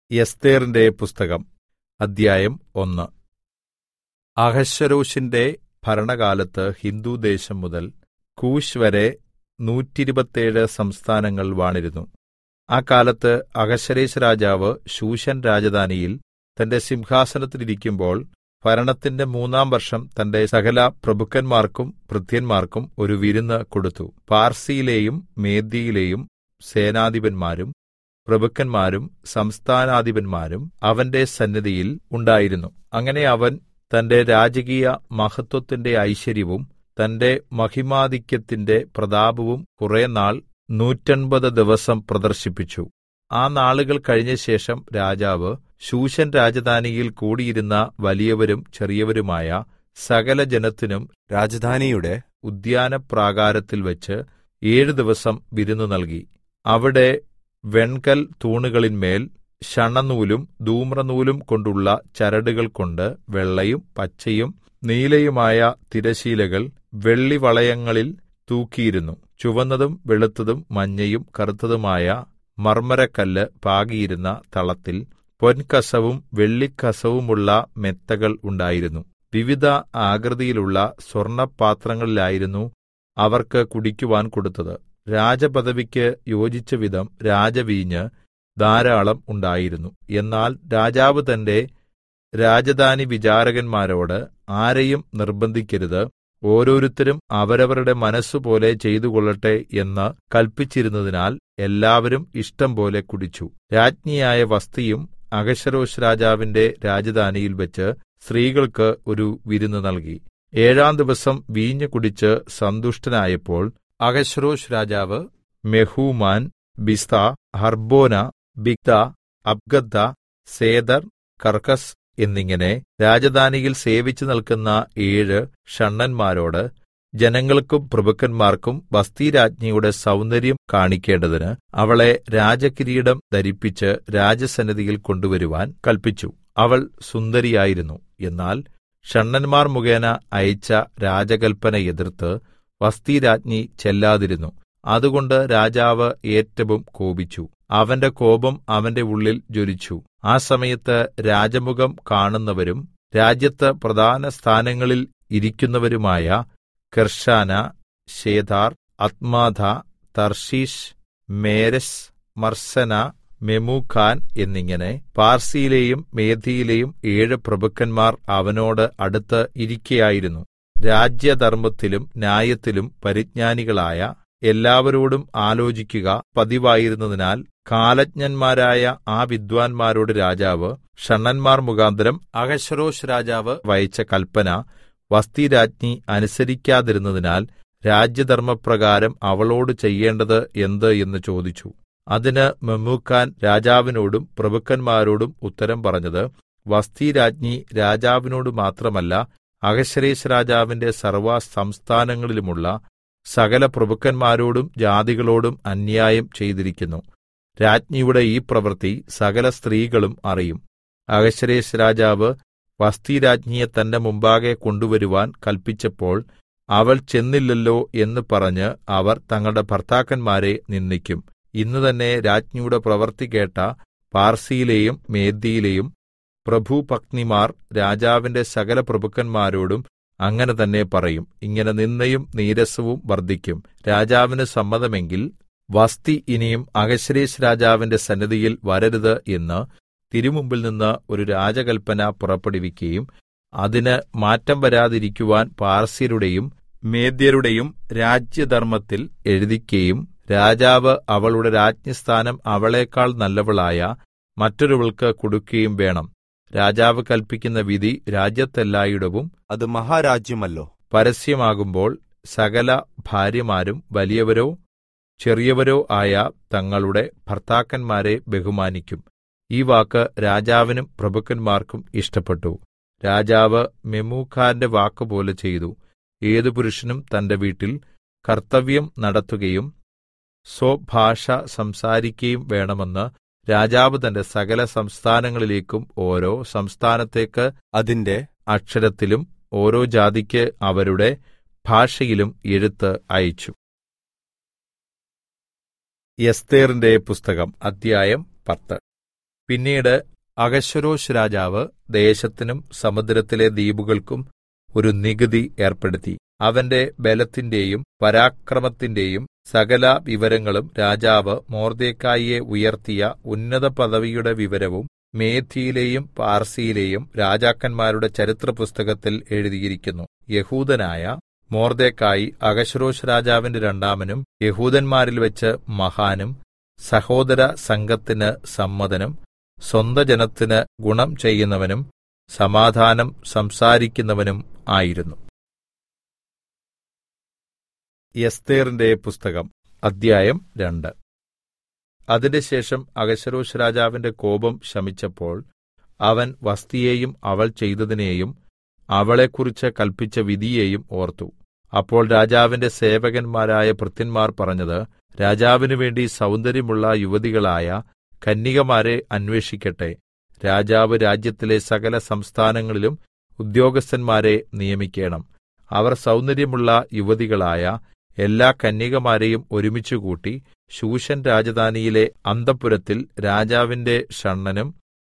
എസ്തേറിന്റെ പുസ്തകം അദ്ധ്യായം ഒന്ന് അഹശ്വേരോശിന്റെ ഭരണകാലത്ത് ഹിന്ദുദേശം മുതൽ കൂശ് വരെ നൂറ്റിരുപത്തേഴ് സംസ്ഥാനങ്ങൾ വാണിരുന്നു ആ കാലത്ത് അഹശ്വേരോശ് രാജാവ് ശൂശൻ രാജധാനിയിൽ തന്റെ സിംഹാസനത്തിൽ ഇരിക്കുമ്പോൾ ഭരണത്തിന്റെ മൂന്നാം വർഷം തന്റെ സകല പ്രഭുക്കന്മാർക്കും ഭൃത്യന്മാർക്കും ഒരു വിരുന്ന് കൊടുത്തു പാർസിയിലെയും മേദ്യയിലെയും സേനാധിപന്മാരും പ്രഭുക്കന്മാരും സംസ്ഥാനാധിപന്മാരും അവന്റെ സന്നിധിയിൽ ഉണ്ടായിരുന്നു അങ്ങനെ അവൻ തന്റെ രാജകീയ മഹത്വത്തിന്റെ ഐശ്വര്യവും തന്റെ മഹിമാധിക്യത്തിന്റെ പ്രതാപവും കുറെനാൾ നൂറ്റമ്പത് ദിവസം പ്രദർശിപ്പിച്ചു ആ നാളുകൾ കഴിഞ്ഞശേഷം രാജാവ് ശൂശൻ രാജധാനിയിൽ കൂടിയിരുന്ന വലിയവരും ചെറിയവരുമായ സകല ജനത്തിനും രാജധാനിയുടെ ഉദ്യാനപ്രാകാരത്തിൽ വെച്ച് ഏഴു ദിവസം വിരുന്ന് നൽകി അവിടെ വെൺകൽ തൂണുകളിന്മേൽ ശണനൂലും ധൂമ്രനൂലും കൊണ്ടുള്ള ചരടുകൾ കൊണ്ട് വെള്ളയും പച്ചയും നീലയുമായ തിരശീലകൾ വെള്ളിവളയങ്ങളിൽ തൂക്കിയിരുന്നു ചുവന്നതും വെളുത്തതും മഞ്ഞയും കറുത്തതുമായ മർമ്മരക്കല്ല് പാകിയിരുന്ന തളത്തിൽ പൊൻകസവും വെള്ളിക്കസവുമുള്ള മെത്തകൾ ഉണ്ടായിരുന്നു വിവിധ ആകൃതിയിലുള്ള സ്വർണ്ണപാത്രങ്ങളിലായിരുന്നു അവർക്ക് കുടിക്കുവാൻ കൊടുത്തത് രാജപദവിക്ക് യോജിച്ചവിധം രാജവീഞ്ഞ് ധാരാളം ഉണ്ടായിരുന്നു എന്നാൽ രാജാവ് തന്റെ രാജധാനി വിചാരകന്മാരോട് ആരെയും നിർബന്ധിക്കരുത് ഓരോരുത്തരും അവരവരുടെ മനസ്സുപോലെ ചെയ്തുകൊള്ളട്ടെ എന്ന് കൽപ്പിച്ചിരുന്നതിനാൽ എല്ലാവരും ഇഷ്ടം പോലെ കുടിച്ചു രാജ്ഞിയായ വസ്തിയും അഹശ്വരോശ് രാജാവിന്റെ രാജധാനിയിൽ വെച്ച് സ്ത്രീകൾക്ക് ഒരു വിരുന്ന് നൽകി ഏഴാം ദിവസം വീഞ്ഞു കുടിച്ച് സന്തുഷ്ടനായപ്പോൾ അഹശ്വരോശ് രാജാവ് മെഹൂമാൻ ബിസ്ത ഹർബോന ബിഗ്ദ അബ്ഗദ്ദ സേദർ കർക്കസ് എന്നിങ്ങനെ രാജധാനിയിൽ സേവിച്ചു നിൽക്കുന്ന ഏഴ് ഷണ്ണന്മാരോട് ജനങ്ങൾക്കും പ്രഭുക്കന്മാർക്കും വസ്തിരാജ്ഞിയുടെ സൗന്ദര്യം കാണിക്കേണ്ടതിന് അവളെ രാജകിരീടം ധരിപ്പിച്ച് രാജസന്നിധിയിൽ കൊണ്ടുവരുവാൻ കൽപ്പിച്ചു അവൾ സുന്ദരിയായിരുന്നു എന്നാൽ ഷണ്ണന്മാർ മുഖേന അയച്ച രാജകൽപ്പന എതിർത്ത് വസ്തിരാജ്ഞി ചെല്ലാതിരുന്നു അതുകൊണ്ട് രാജാവ് ഏറ്റവും കോപിച്ചു അവന്റെ കോപം അവന്റെ ഉള്ളിൽ ജ്വലിച്ചു ആ സമയത്ത് രാജമുഖം കാണുന്നവരും രാജ്യത്ത് പ്രധാന സ്ഥാനങ്ങളിൽ ഇരിക്കുന്നവരുമായ കെർഷാന ഷേതാർ അത്മാഥ തർഷീഷ് മേരസ് മർസന മെമൂഖാൻ എന്നിങ്ങനെ പാർസിയിലെയും മേധിയിലെയും ഏഴ് പ്രഭുക്കന്മാർ അവനോട് അടുത്ത് ഇരിക്കയായിരുന്നു രാജ്യധർമ്മത്തിലും ന്യായത്തിലും പരിജ്ഞാനികളായ എല്ലാവരോടും ആലോചിക്കുക പതിവായിരുന്നതിനാൽ കാലജ്ഞന്മാരായ ആ വിദ്വാൻമാരോട് രാജാവ് ഷണ്ണന്മാർ മുഖാന്തരം അഹശ്വരോശ് രാജാവ് വഹിച്ച കൽപ്പന വസ്തിരാജ്ഞി അനുസരിക്കാതിരുന്നതിനാൽ രാജ്യധർമ്മപ്രകാരം അവളോട് ചെയ്യേണ്ടത് എന്ത് എന്ന് ചോദിച്ചു അതിന് മെമൂഖാൻ രാജാവിനോടും പ്രഭുക്കന്മാരോടും ഉത്തരം പറഞ്ഞത് വസ്തിരാജ്ഞി രാജാവിനോട് മാത്രമല്ല അഹശ്വരേശ് രാജാവിന്റെ സർവ്വ സംസ്ഥാനങ്ങളിലുമുള്ള സകല പ്രഭുക്കന്മാരോടും ജാതികളോടും അന്യായം ചെയ്തിരിക്കുന്നു രാജ്ഞിയുടെ ഈ പ്രവൃത്തി സകല സ്ത്രീകളും അറിയും അഹശ്വരേശ് രാജാവ് വസ്തിരാജ്ഞിയെ തന്റെ മുമ്പാകെ കൊണ്ടുവരുവാൻ കൽപ്പിച്ചപ്പോൾ അവൾ ചെന്നില്ലല്ലോ എന്ന് പറഞ്ഞ് അവർ തങ്ങളുടെ ഭർത്താക്കന്മാരെ നിന്ദിക്കും ഇന്ന് തന്നെ രാജ്ഞിയുടെ പ്രവൃത്തി കേട്ട പാർസിയിലെയും മേദ്യയിലെയും പ്രഭുപത്നിമാർ രാജാവിന്റെ സകല പ്രഭുക്കന്മാരോടും അങ്ങനെ തന്നെ പറയും ഇങ്ങനെ നിന്ദയും നീരസവും വർദ്ധിക്കും രാജാവിന് സമ്മതമെങ്കിൽ വസ്തി ഇനിയും അഹശ്വരേശ് രാജാവിന്റെ സന്നിധിയിൽ വരരുത് എന്ന് തിരുമുമ്പിൽ നിന്ന് ഒരു രാജകൽപ്പന പുറപ്പെടുവിക്കുകയും അതിന് മാറ്റം വരാതിരിക്കുവാൻ പാർസ്യരുടെയും മേദ്യരുടെയും രാജ്യധർമ്മത്തിൽ എഴുതിക്കയും രാജാവ് അവളുടെ രാജ്ഞിസ്ഥാനം അവളേക്കാൾ നല്ലവളായ മറ്റൊരുവൾക്ക് കൊടുക്കുകയും വേണം രാജാവ് കൽപ്പിക്കുന്ന വിധി രാജ്യത്തെല്ലായിടവും അത് മഹാരാജ്യമല്ലോ പരസ്യമാകുമ്പോൾ സകല ഭാര്യമാരും വലിയവരോ ചെറിയവരോ ആയ തങ്ങളുടെ ഭർത്താക്കന്മാരെ ബഹുമാനിക്കും ഈ വാക്ക് രാജാവിനും പ്രഭുക്കന്മാർക്കും ഇഷ്ടപ്പെട്ടു രാജാവ് മെമൂഖാന്റെ വാക്കുപോലെ ചെയ്തു ഏതു പുരുഷനും തന്റെ വീട്ടിൽ കർത്തവ്യം നടത്തുകയും സ്വഭാഷ സംസാരിക്കുകയും വേണമെന്ന് രാജാവ് തന്റെ സകല സംസ്ഥാനങ്ങളിലേക്കും ഓരോ സംസ്ഥാനത്തേക്ക് അതിന്റെ അക്ഷരത്തിലും ഓരോ ജാതിക്ക് അവരുടെ ഭാഷയിലും എഴുത്ത് അയച്ചു എസ്തേറിന്റെ പുസ്തകം അദ്ധ്യായം പത്ത് പിന്നീട് അഹശ്വരോശ് രാജാവ് ദേശത്തിനും സമുദ്രത്തിലെ ദ്വീപുകൾക്കും ഒരു നികുതി ഏർപ്പെടുത്തി അവന്റെ ബലത്തിന്റെയും പരാക്രമത്തിന്റെയും സകല വിവരങ്ങളും രാജാവ് മൊർദെഖായിയെ ഉയർത്തിയ ഉന്നത പദവിയുടെ വിവരവും മേദ്യയിലെയും പാർസിയിലെയും രാജാക്കന്മാരുടെ ചരിത്രപുസ്തകത്തിൽ എഴുതിയിരിക്കുന്നു യഹൂദനായ മൊർദെഖായി അഹശ്വേരോശ് രാജാവിന്റെ രണ്ടാമനും യഹൂദന്മാരിൽ വെച്ച് മഹാനും സഹോദര സംഘത്തിന് സമ്മതനും സ്വന്ത ജനത്തിന് ഗുണം ചെയ്യുന്നവനും സമാധാനം സംസാരിക്കുന്നവനും ആയിരുന്നു എസ്തേറിന്റെ പുസ്തകം അദ്ധ്യായം രണ്ട് അതിൻറെശേഷം അഹശ്വേരോശ് രാജാവിന്റെ കോപം ശമിച്ചപ്പോൾ അവൻ വസ്തിയെയും അവൾ ചെയ്തതിനെയും അവളെക്കുറിച്ച് കല്പിച്ച വിധിയെയും ഓർത്തു അപ്പോൾ രാജാവിന്റെ സേവകന്മാരായ ഭൃത്യന്മാർ പറഞ്ഞത് രാജാവിനു വേണ്ടി സൗന്ദര്യമുള്ള യുവതികളായ കന്യകമാരെ അന്വേഷിക്കട്ടെ രാജാവ് രാജ്യത്തിലെ സകല സംസ്ഥാനങ്ങളിലും ഉദ്യോഗസ്ഥന്മാരെ നിയമിക്കേണം അവർ സൗന്ദര്യമുള്ള യുവതികളായ എല്ലാ കന്യകമാരെയും ഒരുമിച്ചുകൂട്ടി ശൂഷൻ രാജധാനിയിലെ അന്തഃപുരത്തിൽ രാജാവിന്റെ ഷണ്ഡനും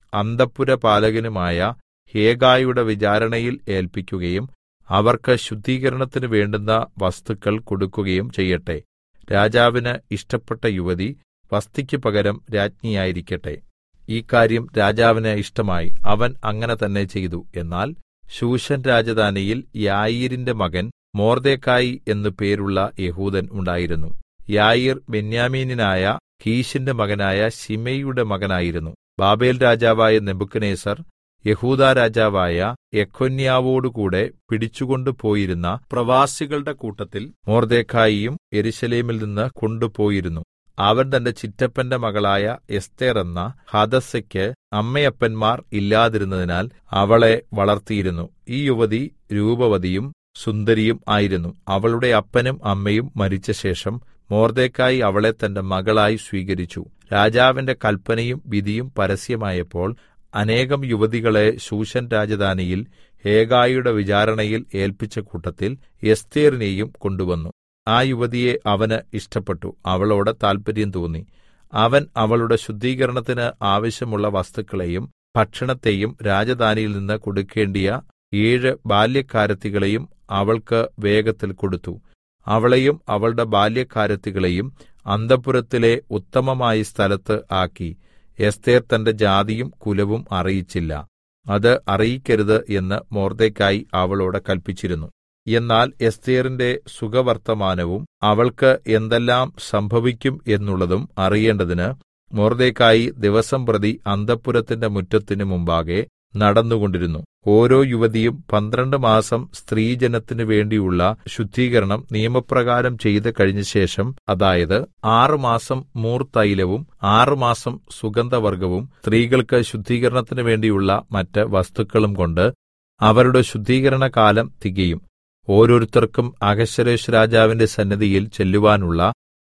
അന്തഃപുരപാലകനുമായ ഹേഗായുടെ വിചാരണയിൽ ഏൽപ്പിക്കുകയും അവർക്ക് ശുദ്ധീകരണത്തിന് വേണ്ടുന്ന വസ്തുക്കൾ കൊടുക്കുകയും ചെയ്യട്ടെ രാജാവിന് ഇഷ്ടപ്പെട്ട യുവതി വസ്തിക്ക് പകരം രാജ്ഞിയായിരിക്കട്ടെ ഈ കാര്യം രാജാവിന് ഇഷ്ടമായി അവൻ അങ്ങനെ തന്നെ ചെയ്തു എന്നാൽ ശൂഷൻ രാജധാനിയിൽ യായീരിന്റെ മകൻ മോർദെഖായി എന്നു പേരുള്ള യഹൂദൻ ഉണ്ടായിരുന്നു യായീർ ബെന്യാമീനായ കീശിന്റെ മകനായ ശിമെയിയുടെ മകനായിരുന്നു ബാബേൽ രാജാവായ നെബുക്കനേസർ യഹൂദാ രാജാവായ യെഖൊന്യാവോടുകൂടെ പിടിച്ചുകൊണ്ടു പോയിരുന്ന പ്രവാസികളുടെ കൂട്ടത്തിൽ മോർദെഖായിയും യെരൂശലേമിൽ നിന്ന് കൊണ്ടുപോയിരുന്നു അവൻ തന്റെ ചിറ്റപ്പന്റെ മകളായ എസ്തേർ എന്ന ഹദസ്സയ്ക്ക് അമ്മയപ്പന്മാർ ഇല്ലാതിരുന്നതിനാൽ അവളെ വളർത്തിയിരുന്നു ഈ യുവതി രൂപവതിയും സുന്ദരിയും ആയിരുന്നു അവളുടെ അപ്പനും അമ്മയും മരിച്ചശേഷം മോർദെഖായി അവളെ തന്റെ മകളായി സ്വീകരിച്ചു രാജാവിന്റെ കൽപ്പനയും വിധിയും പരസ്യമായപ്പോൾ അനേകം യുവതികളെ ശൂഷൻ രാജധാനിയിൽ ഹേഗായിയുടെ വിചാരണയിൽ ഏൽപ്പിച്ച കൂട്ടത്തിൽ എസ്തേറിനെയും കൊണ്ടുവന്നു ആ യുവതിയെ അവന് ഇഷ്ടപ്പെട്ടു അവളോട് താല്പര്യം തോന്നി അവൻ അവളുടെ ശുദ്ധീകരണത്തിന് ആവശ്യമുള്ള വസ്തുക്കളെയും ഭക്ഷണത്തെയും രാജധാനിയിൽ നിന്ന് കൊടുക്കേണ്ടിയ ഏഴ് ബാല്യക്കാരത്തികളെയും അവൾക്ക് വേഗത്തിൽ കൊടുത്തു അവളെയും അവളുടെ ബാല്യക്കാരത്തികളെയും അന്തഃപുരത്തിലെ ഉത്തമമായ സ്ഥലത്ത് ആക്കി എസ്തേർ തന്റെ ജാതിയും കുലവും അറിയിച്ചില്ല അത് അറിയിക്കരുത് എന്ന് മൊർദെഖായി അവളോട് കൽപ്പിച്ചിരുന്നു എന്നാൽ എസ്തേറിന്റെ സുഖവർത്തമാനവും അവൾക്ക് എന്തെല്ലാം സംഭവിക്കും എന്നുള്ളതും അറിയേണ്ടതിന് മൊർദെഖായി ദിവസം പ്രതി അന്തഃപുരത്തിന്റെ മുറ്റത്തിന് മുമ്പാകെ നടന്നുകൊണ്ടിരുന്നു ഓരോ യുവതിയും പന്ത്രണ്ട് മാസം സ്ത്രീജനത്തിനു വേണ്ടിയുള്ള ശുദ്ധീകരണം നിയമപ്രകാരം ചെയ്ത് കഴിഞ്ഞ ശേഷം അതായത് ആറുമാസം മൂർത്തൈലവും ആറുമാസം സുഗന്ധവർഗവും സ്ത്രീകൾക്ക് ശുദ്ധീകരണത്തിനു വേണ്ടിയുള്ള മറ്റ് വസ്തുക്കളും കൊണ്ട് അവരുടെ ശുദ്ധീകരണകാലം തികയും ഓരോരുത്തർക്കും അഹശ്വരേഷ് രാജാവിന്റെ സന്നിധിയിൽ ചെല്ലുവാനുള്ള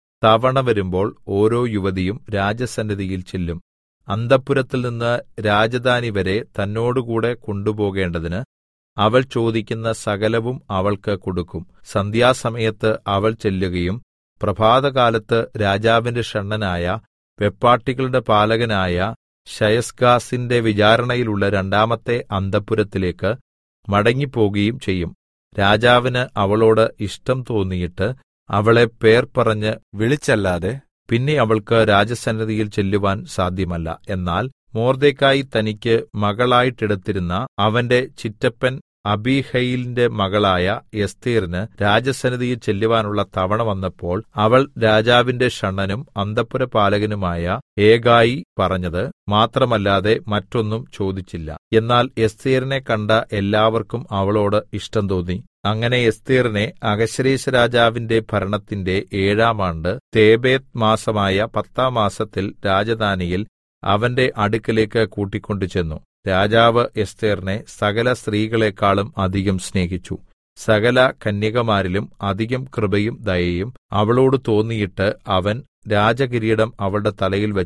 തവണ വരുമ്പോൾ ഓരോ യുവതിയും രാജസന്നിധിയിൽ ചെല്ലും അന്തഃപുരത്തിൽ നിന്ന് രാജധാനി വരെ തന്നോടുകൂടെ കൊണ്ടുപോകേണ്ടതിന് അവൾ ചോദിക്കുന്ന സകലവും അവൾക്ക് കൊടുക്കും സന്ധ്യാസമയത്ത് അവൾ ചെല്ലുകയും പ്രഭാതകാലത്ത് രാജാവിന്റെ ഷണ്ണനായ വെപ്പാട്ടികളുടെ പാലകനായ ശയസ്ഗാസിന്റെ വിചാരണയിലുള്ള രണ്ടാമത്തെ അന്തഃപുരത്തിലേക്ക് മടങ്ങിപ്പോകുകയും ചെയ്യും രാജാവിന് അവളോട് ഇഷ്ടം തോന്നിയിട്ട് അവളെ പേർ പറഞ്ഞ് വിളിച്ചല്ലാതെ പിന്നെ അവൾക്ക് രാജസന്നിധിയിൽ ചെല്ലുവാൻ സാധ്യമല്ല എന്നാൽ മോർദെഖായി തനിക്ക് മകളായിട്ടെടുത്തിരുന്ന അവന്റെ ചിറ്റപ്പൻ അബീഹയിലിന്റെ മകളായ എസ്തേറിന് രാജസന്നിധിയിൽ ചെല്ലുവാനുള്ള തവണ വന്നപ്പോൾ അവൾ രാജാവിന്റെ ഷണ്ണനും അന്തഃപുരപാലകനുമായ ഏഗായി പറഞ്ഞത് മാത്രമല്ലാതെ മറ്റൊന്നും ചോദിച്ചില്ല എന്നാൽ എസ്തേറിനെ കണ്ട എല്ലാവർക്കും അവളോട് ഇഷ്ടം തോന്നി അങ്ങനെ എസ്തേറിനെ അഹശ്വേരോശ് രാജാവിന്റെ ഭരണത്തിന്റെ ഏഴാം ആണ്ട് തേബേത്ത് മാസമായ പത്താം മാസത്തിൽ രാജധാനിയിൽ അവന്റെ അടുക്കലേക്ക് കൂട്ടിക്കൊണ്ടു ചെന്നു രാജാവ് എസ്തേറിനെ സകല സ്ത്രീകളെക്കാളും അധികം സ്നേഹിച്ചു സകല കന്യകമാരിലും അധികം കൃപയും ദയയും അവളോട് തോന്നിയിട്ട് അവൻ രാജകിരീടം അവളുടെ തലയിൽ വെച്ച്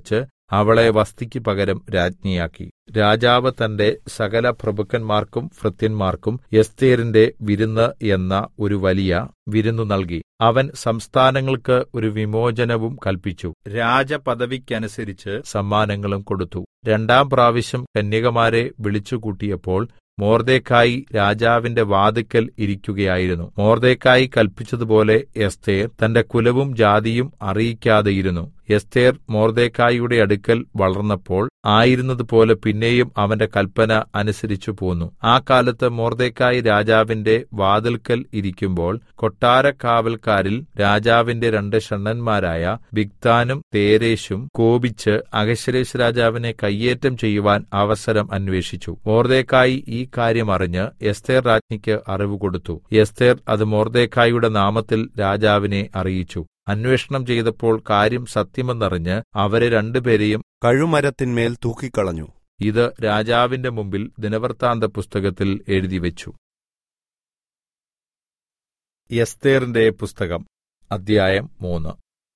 അവളെ വസ്തിക്ക് പകരം രാജ്ഞിയാക്കി രാജാവ് തന്റെ സകല പ്രഭുക്കന്മാർക്കും ഭൃത്യന്മാർക്കും എസ്തേരിന്റെ വിരുന്ന് എന്ന ഒരു വലിയ വിരുന്നു നൽകി അവൻ സംസ്ഥാനങ്ങൾക്ക് ഒരു വിമോചനവും കൽപ്പിച്ചു രാജപദവിക്കനുസരിച്ച് സമ്മാനങ്ങളും കൊടുത്തു രണ്ടാം പ്രാവശ്യം കന്യകമാരെ വിളിച്ചുകൂട്ടിയപ്പോൾ മോർദെഖായി രാജാവിന്റെ വാതിക്കൽ ഇരിക്കുകയായിരുന്നു മോർദെഖായി കൽപ്പിച്ചതുപോലെ എസ്തേർ തന്റെ കുലവും ജാതിയും അറിയിക്കാതെയിരുന്നു എസ്തേർ മോർദെഖായിയുടെ അടുക്കൽ വളർന്നപ്പോൾ ആയിരുന്നതുപോലെ പിന്നെയും അവന്റെ കൽപ്പന അനുസരിച്ചു പോന്നു ആ കാലത്ത് മോർദെഖായി രാജാവിന്റെ വാതിൽക്കൽ ഇരിക്കുമ്പോൾ കൊട്ടാരക്കാവൽക്കാരിൽ രാജാവിന്റെ രണ്ട് ഷണ്ണന്മാരായ ബിഗ്താനും തേരേശും കോപിച്ച് അഹശ്വേരോശ് രാജാവിനെ കയ്യേറ്റം ചെയ്യുവാൻ അവസരം അന്വേഷിച്ചു മോർദെഖായി ഈ കാര്യം അറിഞ്ഞ് എസ്തേർ രാജ്ഞിക്ക് അറിവ് കൊടുത്തു എസ്തേർ അത് മോർദെഖായിയുടെ നാമത്തിൽ രാജാവിനെ അറിയിച്ചു അന്വേഷണം ചെയ്തപ്പോൾ കാര്യം സത്യമെന്നറിഞ്ഞ് അവരെ രണ്ടുപേരെയും കഴുമരത്തിന്മേൽ തൂക്കിക്കളഞ്ഞു ഇത് രാജാവിന്റെ മുമ്പിൽ ദിനവൃത്താന്ത പുസ്തകത്തിൽ എഴുതിവെച്ചു എസ്തേറിന്റെ പുസ്തകം അധ്യായം മൂന്ന്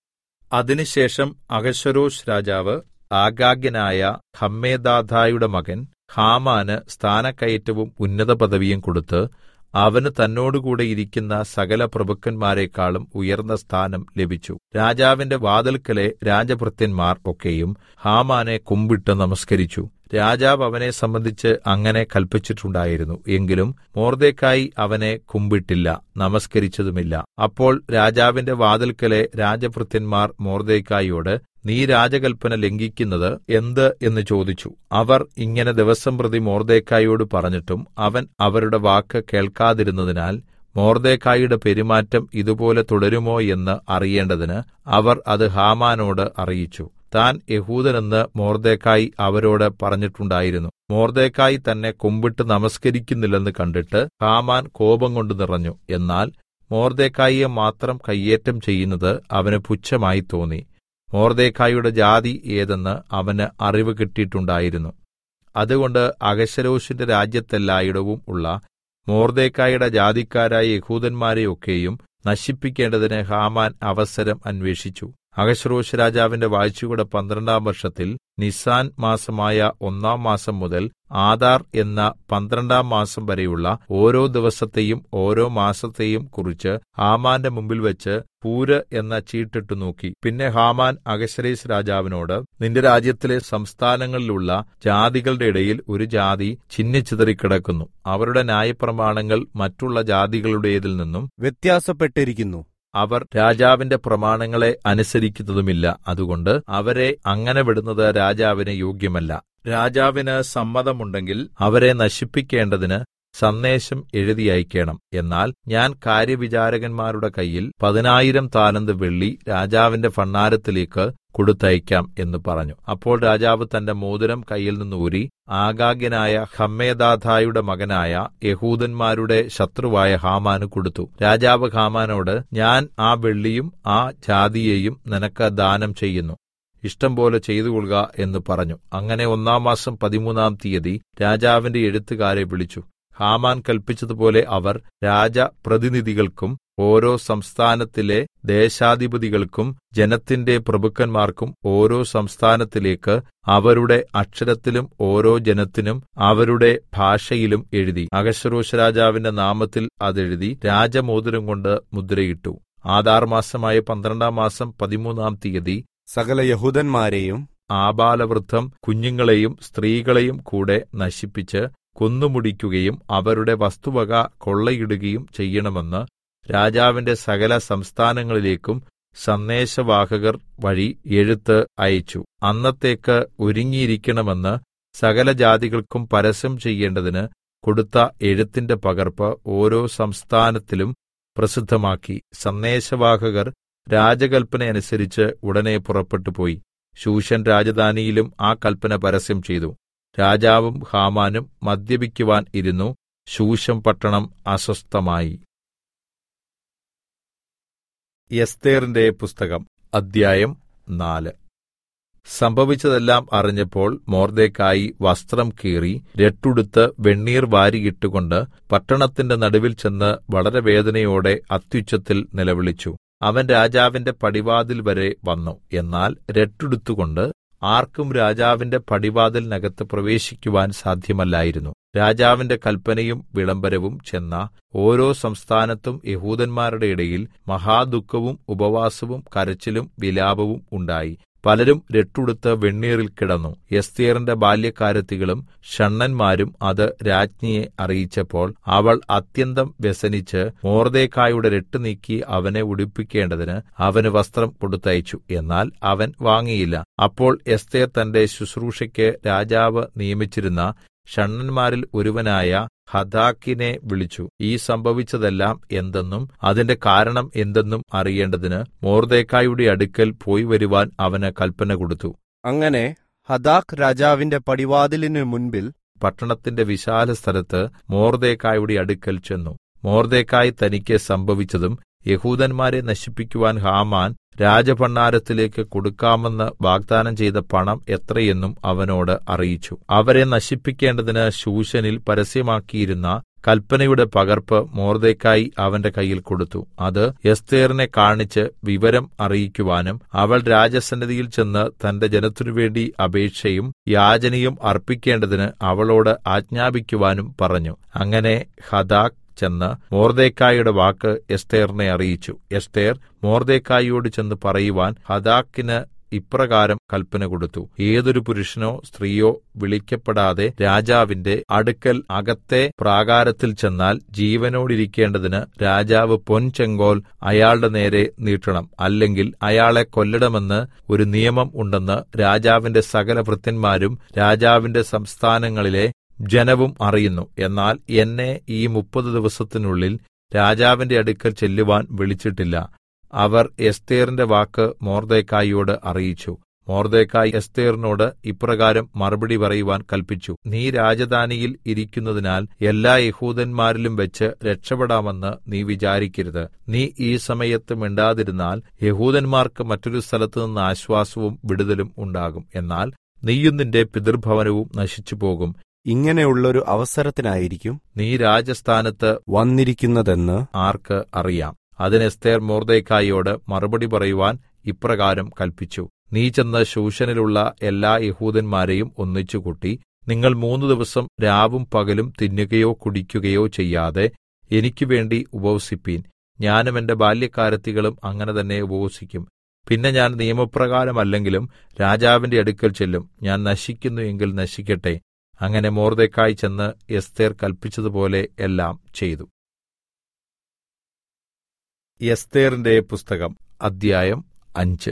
അതിനുശേഷം അഹശ്വരോഷ് രാജാവ് ആഗാഗ്യനായ ഹമ്മേദാഥായുടെ മകൻ ഹാമാന് സ്ഥാനക്കയറ്റവും ഉന്നത പദവിയും കൊടുത്ത് അവന് തന്നോടുകൂടെ ഇരിക്കുന്ന സകല പ്രഭുക്കന്മാരെക്കാളും ഉയർന്ന സ്ഥാനം ലഭിച്ചു രാജാവിന്റെ വാതിൽക്കലെ രാജഭൃത്യന്മാർ ഒക്കെയും ഹാമാനെ കുമ്പിട്ട് നമസ്കരിച്ചു രാജാവ് അവനെ സംബന്ധിച്ച് അങ്ങനെ കൽപ്പിച്ചിട്ടുണ്ടായിരുന്നു എങ്കിലും മോർദെഖായി അവനെ കുമ്പിട്ടില്ല നമസ്കരിച്ചതുമില്ല അപ്പോൾ രാജാവിന്റെ വാതിൽക്കലെ രാജഭൃത്യന്മാർ മോർദെഖായിയോട് നീ രാജകൽപ്പന ലംഘിക്കുന്നത് എന്ത് എന്ന് ചോദിച്ചു അവർ ഇങ്ങനെ ദിവസം പ്രതി മോർദെഖായിയോട് പറഞ്ഞിട്ടും അവൻ അവരുടെ വാക്ക് കേൾക്കാതിരുന്നതിനാൽ മോർദെഖായിയുടെ പെരുമാറ്റം ഇതുപോലെ തുടരുമോ എന്ന് അറിയേണ്ടതിന് അവർ അത് ഹാമാനോട് അറിയിച്ചു താൻ യഹൂദനെന്ന് മോർദെഖായി അവരോട് പറഞ്ഞിട്ടുണ്ടായിരുന്നു മോർദെഖായി തന്നെ കുമ്പിട്ട് നമസ്കരിക്കുന്നില്ലെന്ന് കണ്ടിട്ട് ഹാമാൻ കോപം കൊണ്ട് നിറഞ്ഞു എന്നാൽ മോർദെഖായിയെ മാത്രം കയ്യേറ്റം ചെയ്യുന്നത് അവന് പുച്ഛമായി തോന്നി മോർദെഖായിയുടെ ജാതി ഏതെന്ന് അവന് അറിവ് കിട്ടിയിട്ടുണ്ടായിരുന്നു അതുകൊണ്ട് അഹശ്വരോഷിന്റെ രാജ്യത്തെല്ലായിടവും ഉള്ള മോർദെഖായിയുടെ ജാതിക്കാരായ യഹൂദന്മാരെയൊക്കെയും നശിപ്പിക്കേണ്ടതിന് ഹാമാൻ അവസരം അന്വേഷിച്ചു അഹശ്വരോഷ് രാജാവിന്റെ വാഴ്ചയുടെ പന്ത്രണ്ടാം വർഷത്തിൽ നിസാൻ മാസമായ ഒന്നാം മാസം മുതൽ ആദാർ എന്ന പന്ത്രണ്ടാം മാസം വരെയുള്ള ഓരോ ദിവസത്തെയും ഓരോ മാസത്തെയും കുറിച്ച് ഹാമാന്റെ മുമ്പിൽ വെച്ച് പൂര് എന്ന ചീട്ടിട്ടു നോക്കി പിന്നെ ഹാമാൻ അഹശ്വരേസ് രാജാവിനോട് നിന്റെ രാജ്യത്തിലെ സംസ്ഥാനങ്ങളിലുള്ള ജാതികളുടെ ഇടയിൽ ഒരു ജാതി ചിന്നിച്ചിതറിക്കിടക്കുന്നു അവരുടെ ന്യായപ്രമാണങ്ങൾ മറ്റുള്ള ജാതികളുടേതിൽ നിന്നും വ്യത്യാസപ്പെട്ടിരിക്കുന്നു അവർ രാജാവിന്റെ പ്രമാണങ്ങളെ അനുസരിക്കുന്നതുമില്ല അതുകൊണ്ട് അവരെ അങ്ങനെ വിടുന്നത് രാജാവിന് യോഗ്യമല്ല രാജാവിന് സമ്മതമുണ്ടെങ്കിൽ അവരെ നശിപ്പിക്കേണ്ടതിന് സന്ദേശം എഴുതി അയക്കേണം എന്നാൽ ഞാൻ കാര്യവിചാരകന്മാരുടെ കയ്യിൽ പതിനായിരം താലന്ത് വെള്ളി രാജാവിന്റെ ഭണ്ഡാരത്തിലേക്ക് കൊടുത്തയക്കാം എന്ന് പറഞ്ഞു അപ്പോൾ രാജാവ് തന്റെ മോതിരം കയ്യിൽ നിന്ന് ഊരി ആഗാഗ്യനായ ഹമ്മേദാഥായുടെ മകനായ യഹൂദന്മാരുടെ ശത്രുവായ ഹാമാന് കൊടുത്തു രാജാവ് ഹാമാനോട് ഞാൻ ആ വെള്ളിയും ആ ജാതിയെയും നിനക്ക് ദാനം ചെയ്യുന്നു ഇഷ്ടം പോലെ ചെയ്തുകൊള്ളുക എന്ന് പറഞ്ഞു അങ്ങനെ ഒന്നാം മാസം പതിമൂന്നാം തീയതി രാജാവിന്റെ എഴുത്തുകാരെ വിളിച്ചു ഹാമാൻ കൽപ്പിച്ചതുപോലെ അവർ രാജപ്രതിനിധികൾക്കും ഓരോ സംസ്ഥാനത്തിലെ ദേശാധിപതികൾക്കും ജനത്തിന്റെ പ്രഭുക്കന്മാർക്കും ഓരോ സംസ്ഥാനത്തിലേക്ക് അവരുടെ അക്ഷരത്തിലും ഓരോ ജനത്തിനും അവരുടെ ഭാഷയിലും എഴുതി അഹശ്വരോഷ് രാജാവിന്റെ നാമത്തിൽ അതെഴുതി രാജമോതിരം കൊണ്ട് മുദ്രയിട്ടു ആധാർ മാസമായ പന്ത്രണ്ടാം മാസം പതിമൂന്നാം തീയതി സകല യഹൂദന്മാരെയും ആബാലവൃദ്ധം കുഞ്ഞുങ്ങളെയും സ്ത്രീകളെയും കൂടെ നശിപ്പിച്ച് കൊന്നുമുടിക്കുകയും അവരുടെ വസ്തുവക കൊള്ളയിടുകയും ചെയ്യണമെന്ന് രാജാവിന്റെ സകല സംസ്ഥാനങ്ങളിലേക്കും സന്ദേശവാഹകർ വഴി എഴുത്ത് അയച്ചു അന്നത്തേക്ക് ഒരുങ്ങിയിരിക്കണമെന്ന് സകല ജാതികൾക്കും പരസ്യം ചെയ്യേണ്ടതിന് കൊടുത്ത എഴുത്തിന്റെ പകർപ്പ് ഓരോ സംസ്ഥാനത്തിലും പ്രസിദ്ധമാക്കി സന്ദേശവാഹകർ രാജകൽപ്പനയനുസരിച്ച് ഉടനെ പുറപ്പെട്ടുപോയി ശൂഷൻ രാജധാനിയിലും ആ കൽപ്പന പരസ്യം ചെയ്തു രാജാവും ഹാമാനും മദ്യപിക്കുവാൻ ഇരുന്നു ശൂശം പട്ടണം അസ്വസ്ഥമായി എസ്തേറിന്റെ പുസ്തകം അദ്ധ്യായം നാല് സംഭവിച്ചതെല്ലാം അറിഞ്ഞപ്പോൾ മോർദെക്കായി വസ്ത്രം കീറി രട്ടുടുത്ത് വെണ്ണീർ വാരിയിട്ടുകൊണ്ട് പട്ടണത്തിന്റെ നടുവിൽ ചെന്ന് വളരെ വേദനയോടെ അത്യുച്ചത്തിൽ നിലവിളിച്ചു അവൻ രാജാവിന്റെ പടിവാതിൽ വരെ വന്നു എന്നാൽ രട്ടുടുത്തുകൊണ്ട് ആർക്കും രാജാവിന്റെ പടിവാതിലിനകത്ത് പ്രവേശിക്കുവാൻ സാധ്യമല്ലായിരുന്നു രാജാവിന്റെ കൽപ്പനയും വിളംബരവും ചെന്ന ഓരോ സംസ്ഥാനത്തും യഹൂദന്മാരുടെ ഇടയിൽ മഹാദുഃഖവും ഉപവാസവും കരച്ചിലും വിലാപവും ഉണ്ടായി പലരും രട്ടുടുത്ത് വെണ്ണീറിൽ കിടന്നു എസ്തേറിന്റെ ബാല്യക്കാരത്തികളും ഷണ്ണന്മാരും അത് രാജ്ഞിയെ അറിയിച്ചപ്പോൾ അവൾ അത്യന്തം വ്യസനിച്ച് മോർദേക്കായുടെ രട്ട് നീക്കി അവനെ ഉടുപ്പിക്കേണ്ടതിന് അവന് വസ്ത്രം കൊടുത്തയച്ചു എന്നാൽ അവൻ വാങ്ങിയില്ല അപ്പോൾ എസ്തേർ തന്റെ ശുശ്രൂഷയ്ക്ക് രാജാവ് നിയമിച്ചിരുന്ന ഷണ്ണന്മാരിൽ ഒരുവനായ ഹദാക്കിനെ വിളിച്ചു ഈ സംഭവിച്ചതെല്ലാം എന്തെന്നും അതിന്റെ കാരണം എന്തെന്നും അറിയേണ്ടതിന് മോർദേക്കായുടെ അടുക്കൽ പോയി വരുവാൻ അവന് കൽപ്പന കൊടുത്തു അങ്ങനെ ഹദാക് രാജാവിന്റെ പടിവാതിലിനു മുൻപിൽ പട്ടണത്തിന്റെ വിശാല സ്ഥലത്ത് മോർദേക്കായുടെ അടുക്കൽ ചെന്നു മോർദേക്കായി തനിക്ക് സംഭവിച്ചതും യഹൂദന്മാരെ നശിപ്പിക്കുവാൻ ഹാമാൻ രാജഭണ്ഡാരത്തിലേക്ക് കൊടുക്കാമെന്ന് വാഗ്ദാനം ചെയ്ത പണം എത്രയെന്നും അവനോട് അറിയിച്ചു അവരെ നശിപ്പിക്കേണ്ടതിന് ശൂശനിൽ പരസ്യമാക്കിയിരുന്ന കൽപ്പനയുടെ പകർപ്പ് മോർദേക്കായി അവന്റെ കയ്യിൽ കൊടുത്തു അത് എസ്തേറിനെ കാണിച്ച് വിവരം അറിയിക്കുവാനും അവൾ രാജസന്നിധിയിൽ ചെന്ന് തന്റെ ജനത്തിനുവേണ്ടി അപേക്ഷയും യാചനയും അർപ്പിക്കേണ്ടതിന് അവളോട് ആജ്ഞാപിക്കുവാനും പറഞ്ഞു അങ്ങനെ ഹദാക് ചെന്ന് മോർദേക്കായുടെ വാക്ക് എസ്തേറിനെ അറിയിച്ചു എസ്തേർ മോർദേക്കായിയോട് ചെന്ന് പറയുവാൻ ഹദാക്കിന് ഇപ്രകാരം കൽപ്പന കൊടുത്തു ഏതൊരു പുരുഷനോ സ്ത്രീയോ വിളിക്കപ്പെടാതെ രാജാവിന്റെ അടുക്കൽ അകത്തെ പ്രാകാരത്തിൽ ചെന്നാൽ ജീവനോടിരിക്കേണ്ടതിന് രാജാവ് പൊൻചെങ്കോൽ അയാളുടെ നേരെ നീട്ടണം അല്ലെങ്കിൽ അയാളെ കൊല്ലണമെന്ന് ഒരു നിയമം ഉണ്ടെന്ന് രാജാവിന്റെ സകല ഭൃത്യന്മാരും രാജാവിന്റെ സംസ്ഥാനങ്ങളിലെ ജനവും അറിയുന്നു എന്നാൽ എന്നെ ഈ മുപ്പത് ദിവസത്തിനുള്ളിൽ രാജാവിന്റെ അടുക്കൽ ചെല്ലുവാൻ വിളിച്ചിട്ടില്ല അവർ എസ്തേറിന്റെ വാക്ക് മോർദേക്കായിയോട് അറിയിച്ചു മോർദേക്കായി എസ്തേറിനോട് ഇപ്രകാരം മറുപടി പറയുവാൻ കൽപ്പിച്ചു നീ രാജധാനിയിൽ ഇരിക്കുന്നതിനാൽ എല്ലാ യഹൂദന്മാരിലും വെച്ച് രക്ഷപ്പെടാമെന്ന് നീ വിചാരിക്കരുത് നീ ഈ സമയത്ത് മിണ്ടാതിരുന്നാൽ യഹൂദന്മാർക്ക് മറ്റൊരു സ്ഥലത്ത് നിന്ന് ആശ്വാസവും വിടുതലും ഉണ്ടാകും എന്നാൽ നീയും നിന്റെ പിതൃഭവനവും നശിച്ചുപോകും ഇങ്ങനെയുള്ളൊരു അവസരത്തിനായിരിക്കും നീ രാജസ്ഥാനത്ത് വന്നിരിക്കുന്നതെന്ന് ആർക്ക് അറിയാം അതിന് എസ്തേർ മോർദേക്കായിയോട് മറുപടി പറയുവാൻ ഇപ്രകാരം കൽപ്പിച്ചു നീ ചെന്ന് ശൂഷനിലുള്ള എല്ലാ യഹൂദന്മാരെയും ഒന്നിച്ചുകൂട്ടി നിങ്ങൾ മൂന്ന് ദിവസം രാവും പകലും തിന്നുകയോ കുടിക്കുകയോ ചെയ്യാതെ എനിക്ക് വേണ്ടി ഉപവസിപ്പീൻ ഞാനും എന്റെ ബാല്യക്കാരത്തികളും അങ്ങനെ തന്നെ ഉപവസിക്കും പിന്നെ ഞാൻ നിയമപ്രകാരമല്ലെങ്കിലും രാജാവിന്റെ അടുക്കൽ ചെല്ലും ഞാൻ നശിക്കുന്നു എങ്കിൽ നശിക്കട്ടെ അങ്ങനെ മോർദേക്കായി ചെന്ന് എസ്തേർ കൽപ്പിച്ചതുപോലെ എല്ലാം ചെയ്തു എസ്തേറിന്റെ പുസ്തകം അദ്ധ്യായം അഞ്ച്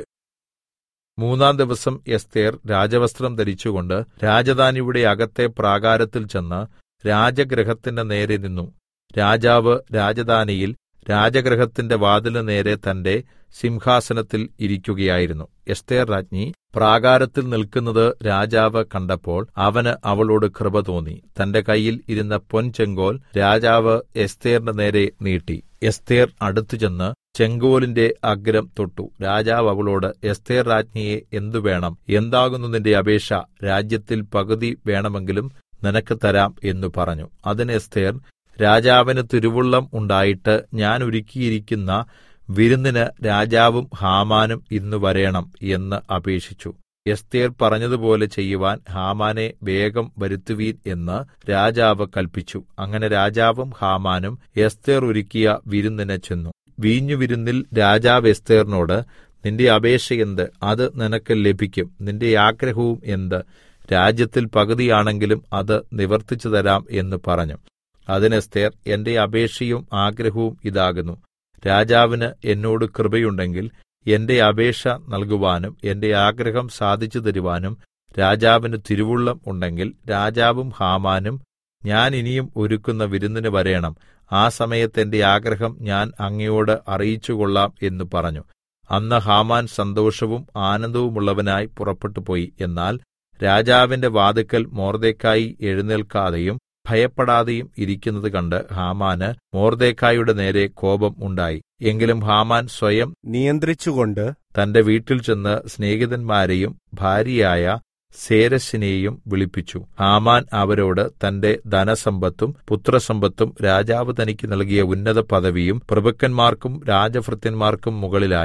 മൂന്നാം ദിവസം എസ്തേർ രാജവസ്ത്രം ധരിച്ചുകൊണ്ട് രാജധാനിയുടെ അകത്തെ പ്രാകാരത്തിൽ ചെന്ന് രാജഗൃഹത്തിന്റെ നേരെ നിന്നു രാജാവ് രാജധാനിയിൽ രാജഗൃഹത്തിന്റെ വാതിലിന് നേരെ തന്റെ സിംഹാസനത്തിൽ ഇരിക്കുകയായിരുന്നു എസ്തേർ രാജ്ഞി പ്രാകാരത്തിൽ നിൽക്കുന്നത് രാജാവ് കണ്ടപ്പോൾ അവന് അവളോട് കൃപ തോന്നി തന്റെ കയ്യിൽ ഇരുന്ന പൊൻചെങ്കോൽ രാജാവ് എസ്തേറിന്റെ നേരെ നീട്ടി എസ്തേർ അടുത്തു ചെന്ന് ചെങ്കോലിന്റെ അഗ്രം തൊട്ടു രാജാവ് അവളോട് എസ്തേർ രാജ്ഞിയെ എന്തു വേണം എന്താകുന്നു നിന്റെ അപേക്ഷ രാജ്യത്തിൽ പകുതി വേണമെങ്കിലും നിനക്ക് തരാം എന്ന് പറഞ്ഞു അതിന് എസ്തേർ രാജാവിന് തിരുവുള്ളം ഉണ്ടായിട്ട് ഞാൻ ഒരുക്കിയിരിക്കുന്ന വിരുന്നിന് രാജാവും ഹാമാനും ഇന്ന് വരേണം എന്ന് അപേക്ഷിച്ചു എസ്തേർ പറഞ്ഞതുപോലെ ചെയ്യുവാൻ ഹാമാനെ വേഗം വരുത്തുവീൻ എന്ന് രാജാവ് കൽപ്പിച്ചു അങ്ങനെ രാജാവും ഹാമാനും എസ്തേർ ഒരുക്കിയ വിരുന്നിന് ചെന്നു വീഞ്ഞുവിരുന്നിൽ രാജാവ് എസ്തേറിനോട് നിന്റെ അപേക്ഷ എന്ത് അത് നിനക്ക് ലഭിക്കും നിന്റെ ആഗ്രഹവും എന്ത് രാജ്യത്തിൽ പകുതിയാണെങ്കിലും അത് നിവർത്തിച്ചു തരാം എന്ന് പറഞ്ഞു അതിന് എസ്തേർ എന്റെ അപേക്ഷയും ആഗ്രഹവും ഇതാകുന്നു രാജാവിന് എന്നോട് കൃപയുണ്ടെങ്കിൽ എന്റെ അപേക്ഷ നൽകുവാനും എന്റെ ആഗ്രഹം സാധിച്ചു തരുവാനും രാജാവിന് തിരുവുള്ളം ഉണ്ടെങ്കിൽ രാജാവും ഹാമാനും ഞാൻ ഇനിയും ഒരുക്കുന്ന വിരുന്നിന് വരേണം ആ സമയത്ത് എന്റെ ആഗ്രഹം ഞാൻ അങ്ങയോട് അറിയിച്ചുകൊള്ളാം എന്ന് പറഞ്ഞു അന്ന് ഹാമാൻ സന്തോഷവും ആനന്ദവുമുള്ളവനായി പുറപ്പെട്ടുപോയി എന്നാൽ രാജാവിന്റെ വാതുക്കൽ മോർദേക്കായി എഴുന്നേൽക്കാതെയും ഭയപ്പെടാതെയും ഇരിക്കുന്നത് കണ്ട് ഹാമാന് മോർദേക്കായുടെ നേരെ കോപം ഉണ്ടായി എങ്കിലും ഹാമാൻ സ്വയം നിയന്ത്രിച്ചുകൊണ്ട് തന്റെ വീട്ടിൽ ചെന്ന് സ്നേഹിതന്മാരെയും ഭാര്യയായ സേരശിനെയും വിളിപ്പിച്ചു ഹാമാൻ അവരോട് തന്റെ ധനസമ്പത്തും പുത്രസമ്പത്തും രാജാവ് തനിക്ക് നൽകിയ ഉന്നത പദവിയും പ്രഭുക്കന്മാർക്കും രാജഭൃത്യന്മാർക്കും മുകളിലായി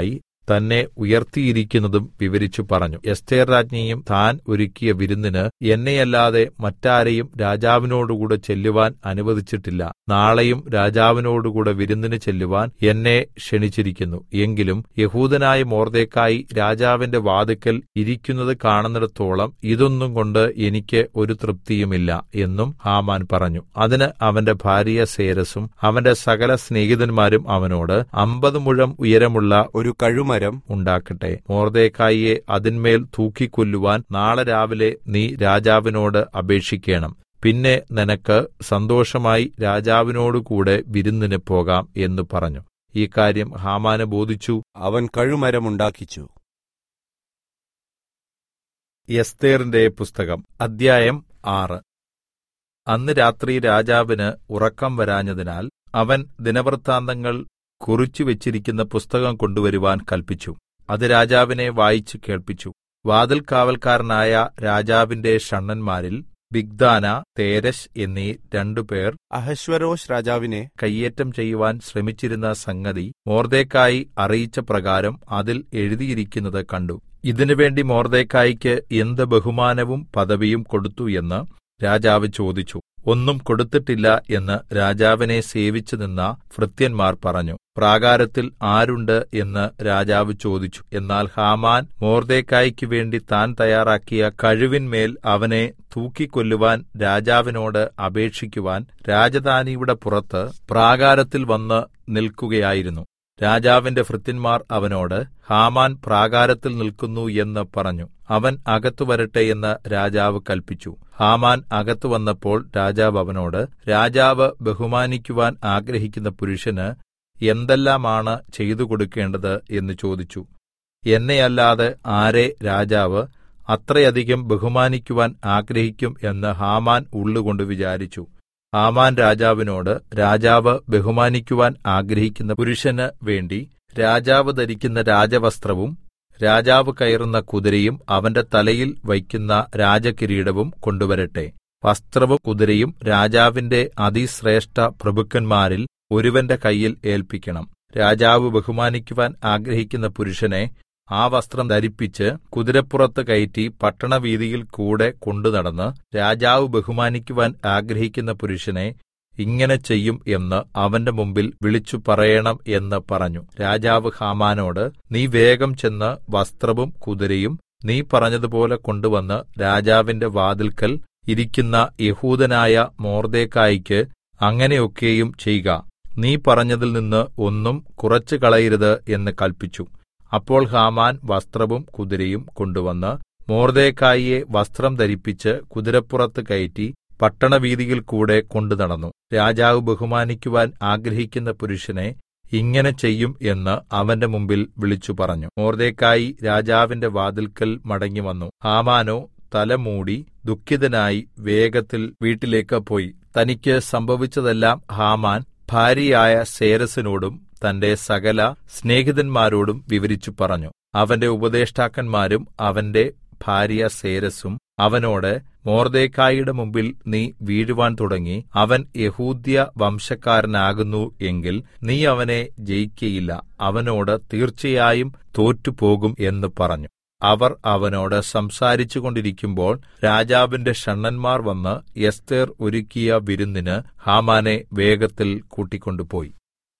തന്നെ ഉയർത്തിയിരിക്കുന്നതും വിവരിച്ചു പറഞ്ഞു എസ്തേർ രാജ്ഞിയും താൻ ഒരുക്കിയ വിരുന്നിന് എന്നെയല്ലാതെ മറ്റാരെയും രാജാവിനോടുകൂടെ ചെല്ലുവാൻ അനുവദിച്ചിട്ടില്ല നാളെയും രാജാവിനോടുകൂടെ വിരുന്നിന് ചെല്ലുവാൻ എന്നെ ക്ഷണിച്ചിരിക്കുന്നു എങ്കിലും യഹൂദനായ മോർദേക്കായി രാജാവിന്റെ വാതിക്കൽ ഇരിക്കുന്നത് കാണുന്നിടത്തോളം ഇതൊന്നും കൊണ്ട് എനിക്ക് ഒരു തൃപ്തിയുമില്ല എന്നും ഹാമാൻ പറഞ്ഞു അതിന് അവന്റെ ഭാര്യ സേരസും അവന്റെ സകല സ്നേഹിതന്മാരും അവനോട് അമ്പത് മുഴം ഉയരമുള്ള ഒരു കഴുമരം ഉണ്ടാക്കട്ടെ മോർദേക്കായിയെ അതിന്മേൽ തൂക്കിക്കൊല്ലുവാൻ നാളെ രാവിലെ നീ രാജാവിനോട് അപേക്ഷിക്കണം പിന്നെ നിനക്ക് സന്തോഷമായി രാജാവിനോടുകൂടെ വിരുന്നിന് പോകാം എന്ന് പറഞ്ഞു ഈ കാര്യം ഹാമാന് ബോധിച്ചു അവൻ കഴുമരം ഉണ്ടാക്കിച്ചു എസ്തേറിന്റെ പുസ്തകം അദ്ധ്യായം ആറ് അന്ന് രാത്രി രാജാവിന് ഉറക്കം വരാഞ്ഞതിനാൽ അവൻ ദിനവൃത്താന്തങ്ങൾ കുറിച്ചു വെച്ചിരിക്കുന്ന പുസ്തകം കൊണ്ടുവരുവാൻ കൽപ്പിച്ചു അത് രാജാവിനെ വായിച്ചു കേൾപ്പിച്ചു വാതിൽ കാവൽക്കാരനായ രാജാവിന്റെ ഷണ്ണന്മാരിൽ ബിഗ്ദാന തേരശ് എന്നീ രണ്ടുപേർ അഹശ്വരോഷ് രാജാവിനെ കയ്യേറ്റം ചെയ്യുവാൻ ശ്രമിച്ചിരുന്ന സംഗതി മോർദേക്കായി അറിയിച്ച പ്രകാരം അതിൽ എഴുതിയിരിക്കുന്നത് കണ്ടു ഇതിനുവേണ്ടി മോർദേക്കായിക്ക് എന്ത് ബഹുമാനവും പദവിയും കൊടുത്തു എന്ന് രാജാവ് ചോദിച്ചു ഒന്നും കൊടുത്തിട്ടില്ല എന്ന് രാജാവിനെ സേവിച്ചു നിന്ന ഭൃത്യന്മാർ പറഞ്ഞു പ്രാകാരത്തിൽ ആരുണ്ട് എന്ന് രാജാവ് ചോദിച്ചു എന്നാൽ ഹാമാൻ മോർദേക്കായ്ക്ക് വേണ്ടി താൻ തയ്യാറാക്കിയ കഴിവിന്മേൽ അവനെ തൂക്കിക്കൊല്ലുവാൻ രാജാവിനോട് അപേക്ഷിക്കുവാൻ രാജധാനിയുടെ പുറത്ത് പ്രാകാരത്തിൽ വന്ന് നിൽക്കുകയായിരുന്നു രാജാവിന്റെ ഭൃത്യന്മാർ അവനോട് ഹാമാൻ പ്രാകാരത്തിൽ നിൽക്കുന്നു എന്ന് പറഞ്ഞു അവൻ അകത്തു വരട്ടെ എന്ന് രാജാവ് കൽപ്പിച്ചു ഹാമാൻ അകത്തു വന്നപ്പോൾ രാജാവ് അവനോട് രാജാവ് ബഹുമാനിക്കുവാൻ ആഗ്രഹിക്കുന്ന പുരുഷന് എന്തെല്ലാമാണ് ചെയ്തു കൊടുക്കേണ്ടത് എന്ന് ചോദിച്ചു എന്നെയല്ലാതെ ആരെ രാജാവ് അത്രയധികം ബഹുമാനിക്കുവാൻ ആഗ്രഹിക്കും എന്ന് ഹാമാൻ ഉള്ളുകൊണ്ട് വിചാരിച്ചു ഹാമാൻ രാജാവിനോട് രാജാവ് ബഹുമാനിക്കുവാൻ ആഗ്രഹിക്കുന്ന പുരുഷന് വേണ്ടി രാജാവ് ധരിക്കുന്ന രാജവസ്ത്രവും രാജാവ് കയറുന്ന കുതിരയും അവന്റെ തലയിൽ വയ്ക്കുന്ന രാജകിരീടവും കൊണ്ടുവരട്ടെ വസ്ത്രവും കുതിരയും രാജാവിന്റെ അതിശ്രേഷ്ഠ പ്രഭുക്കന്മാരിൽ ഒരുവന്റെ കയ്യിൽ ഏൽപ്പിക്കണം രാജാവ് ബഹുമാനിക്കുവാൻ ആഗ്രഹിക്കുന്ന പുരുഷനെ ആ വസ്ത്രം ധരിപ്പിച്ച് കുതിരപ്പുറത്ത് കയറ്റി പട്ടണവീതിയിൽ കൂടെ കൊണ്ടുനടന്ന് രാജാവ് ബഹുമാനിക്കുവാൻ ആഗ്രഹിക്കുന്ന പുരുഷനെ ഇങ്ങനെ ചെയ്യും എന്ന് അവന്റെ മുമ്പിൽ വിളിച്ചു പറയണം എന്ന് പറഞ്ഞു രാജാവ് ഹാമാനോട് നീ വേഗം ചെന്ന് വസ്ത്രവും കുതിരയും നീ പറഞ്ഞതുപോലെ കൊണ്ടുവന്ന് രാജാവിന്റെ വാതിൽക്കൽ ഇരിക്കുന്ന യഹൂദനായ മോർദേക്കായിക്ക് അങ്ങനെയൊക്കെയും ചെയ്യുക നീ പറഞ്ഞതിൽ നിന്ന് ഒന്നും കുറച്ചു കളയരുത് എന്ന് കൽപ്പിച്ചു അപ്പോൾ ഹാമാൻ വസ്ത്രവും കുതിരയും കൊണ്ടുവന്ന് മോർദേക്കായിയെ വസ്ത്രം ധരിപ്പിച്ച് കുതിരപ്പുറത്ത് കയറ്റി പട്ടണവീതിയിൽ കൂടെ കൊണ്ടുനടന്നു രാജാവ് ബഹുമാനിക്കുവാൻ ആഗ്രഹിക്കുന്ന പുരുഷനെ ഇങ്ങനെ ചെയ്യും എന്ന് അവന്റെ മുമ്പിൽ വിളിച്ചു പറഞ്ഞു മോർദേക്കായി രാജാവിന്റെ വാതിൽക്കൽ മടങ്ങിവന്നു ഹാമാനോ തലമൂടി ദുഃഖിതനായി വേഗത്തിൽ വീട്ടിലേക്ക് പോയി തനിക്ക് സംഭവിച്ചതെല്ലാം ഹാമാൻ ഭാര്യയായ സേരസിനോടും തന്റെ സകല സ്നേഹിതന്മാരോടും വിവരിച്ചു പറഞ്ഞു അവന്റെ ഉപദേഷ്ടാക്കന്മാരും അവന്റെ ഭാര്യ സേരസും അവനോട് മോർദേക്കായിയുടെ മുമ്പിൽ നീ വീഴുവാൻ തുടങ്ങി അവൻ യഹൂദ്യ വംശക്കാരനാകുന്നു എങ്കിൽ നീ അവനെ ജയിക്കയില്ല അവനോട് തീർച്ചയായും തോറ്റുപോകും എന്ന് പറഞ്ഞു അവർ അവനോട് സംസാരിച്ചുകൊണ്ടിരിക്കുമ്പോൾ രാജാവിന്റെ ഷണ്ണന്മാർ വന്ന് എസ്തേർ ഒരുക്കിയ വിരുന്നിന് ഹാമാനെ വേഗത്തിൽ കൂട്ടിക്കൊണ്ടുപോയി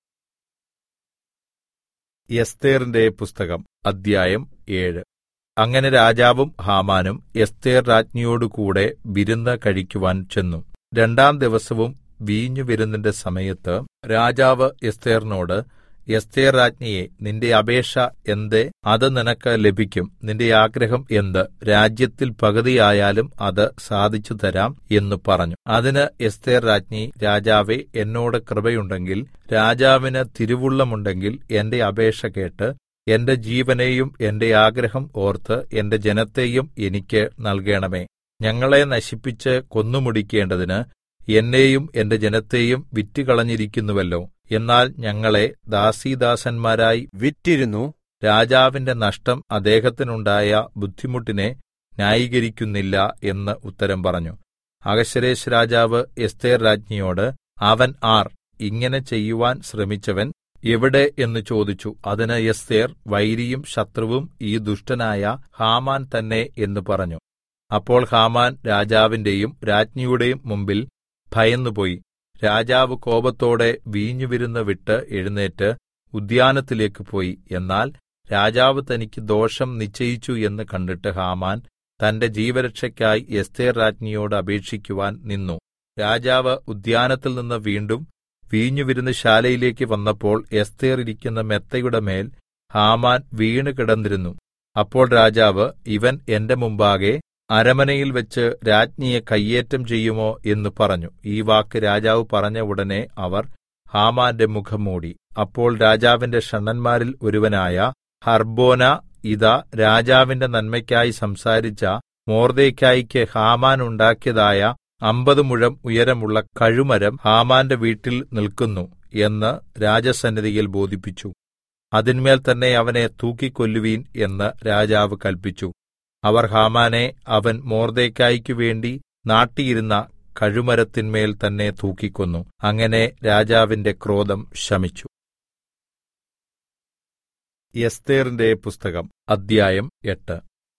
എസ്തേറിന്റെ പുസ്തകം അദ്ധ്യായം ഏഴ് അങ്ങനെ രാജാവും ഹാമാനും എസ്തേർ രാജ്ഞിയോടുകൂടെ വിരുന്ന് കഴിക്കുവാൻ ചെന്നു രണ്ടാം ദിവസവും വീഞ്ഞു വിരുന്നിന്റെ സമയത്ത് രാജാവ് എസ്തേറിനോട് എസ്തേർ രാജ്ഞിയെ നിന്റെ അപേക്ഷ എന്തേ അത് നിനക്ക് ലഭിക്കും നിന്റെ ആഗ്രഹം എന്ത് രാജ്യത്തിൽ പകുതിയായാലും അത് സാധിച്ചു തരാം എന്ന് പറഞ്ഞു അതിന് എസ്തേർ രാജ്ഞി രാജാവെ എന്നോട് കൃപയുണ്ടെങ്കിൽ രാജാവിന് തിരുവുള്ളമുണ്ടെങ്കിൽ എന്റെ അപേക്ഷ കേട്ട് എന്റെ ജീവനെയും എന്റെ ആഗ്രഹം ഓർത്ത് എന്റെ ജനത്തെയും എനിക്ക് നൽകണമേ ഞങ്ങളെ നശിപ്പിച്ച് കൊന്നുമുടിക്കേണ്ടതിന് എന്നെയും എന്റെ ജനത്തെയും വിറ്റുകളഞ്ഞിരിക്കുന്നുവല്ലോ എന്നാൽ ഞങ്ങളെ ദാസീദാസന്മാരായി വിറ്റിരുന്നു രാജാവിന്റെ നഷ്ടം അദ്ദേഹത്തിനുണ്ടായ ബുദ്ധിമുട്ടിനെ ന്യായീകരിക്കുന്നില്ല എന്ന് ഉത്തരം പറഞ്ഞു അഹശ്വരേശ് രാജാവ് എസ്തേർ രാജ്ഞിയോട് അവൻ ആർ ഇങ്ങനെ ചെയ്യുവാൻ ശ്രമിച്ചവൻ എവിടെ എന്ന് ചോദിച്ചു അതിന് എസ്തേർ വൈരിയും ശത്രുവും ഈ ദുഷ്ടനായ ഹാമാൻ തന്നെ എന്ന് പറഞ്ഞു അപ്പോൾ ഹാമാൻ രാജാവിന്റെയും രാജ്ഞിയുടെയും മുമ്പിൽ ഭയന്നുപോയി രാജാവ് കോപത്തോടെ വീഞ്ഞുവിരുന്ന് വിട്ട് എഴുന്നേറ്റ് ഉദ്യാനത്തിലേക്ക് പോയി എന്നാൽ രാജാവ് തനിക്ക് ദോഷം നിശ്ചയിച്ചു എന്ന് കണ്ടിട്ട് ഹാമാൻ തന്റെ ജീവരക്ഷയ്ക്കായി എസ്തേർ രാജ്ഞിയോട് അപേക്ഷിക്കുവാൻ നിന്നു രാജാവ് ഉദ്യാനത്തിൽ നിന്ന് വീണ്ടും വീഞ്ഞുവിരുന്ന് ശാലയിലേക്ക് വന്നപ്പോൾ എസ്തേർ ഇരിക്കുന്ന മെത്തയുടെ മേൽ ഹാമാൻ വീണ് കിടന്നിരുന്നു അപ്പോൾ രാജാവ് ഇവൻ എന്റെ മുമ്പാകെ അരമനയിൽ വെച്ച് രാജ്ഞിയെ കയ്യേറ്റം ചെയ്യുമോ എന്ന് പറഞ്ഞു ഈ വാക്ക് രാജാവ് പറഞ്ഞ ഉടനെ അവർ ഹാമാന്റെ മുഖം മൂടി അപ്പോൾ രാജാവിന്റെ ഷണ്ണന്മാരിൽ ഒരുവനായ ഹർബോന ഇതാ രാജാവിന്റെ നന്മയ്ക്കായി സംസാരിച്ച മോർദെഖായിക്ക് ഹാമാൻ ഉണ്ടാക്കിയതായ അമ്പത് മുഴം ഉയരമുള്ള കഴുമരം ഹാമാന്റെ വീട്ടിൽ നിൽക്കുന്നു എന്ന് രാജസന്നിധിയിൽ ബോധിപ്പിച്ചു അതിന്മേൽ തന്നെ അവനെ തൂക്കിക്കൊല്ലുവീൻ എന്ന് രാജാവ് കൽപ്പിച്ചു അവർ ഹാമാനെ അവൻ മോർദെഖായിക്കു വേണ്ടി നാട്ടിയിരുന്ന കഴുമരത്തിന്മേൽ തന്നെ തൂക്കിക്കൊന്നു അങ്ങനെ രാജാവിന്റെ ക്രോധം ശമിച്ചു എസ്തേറിന്റെ പുസ്തകം അദ്ധ്യായം എട്ട്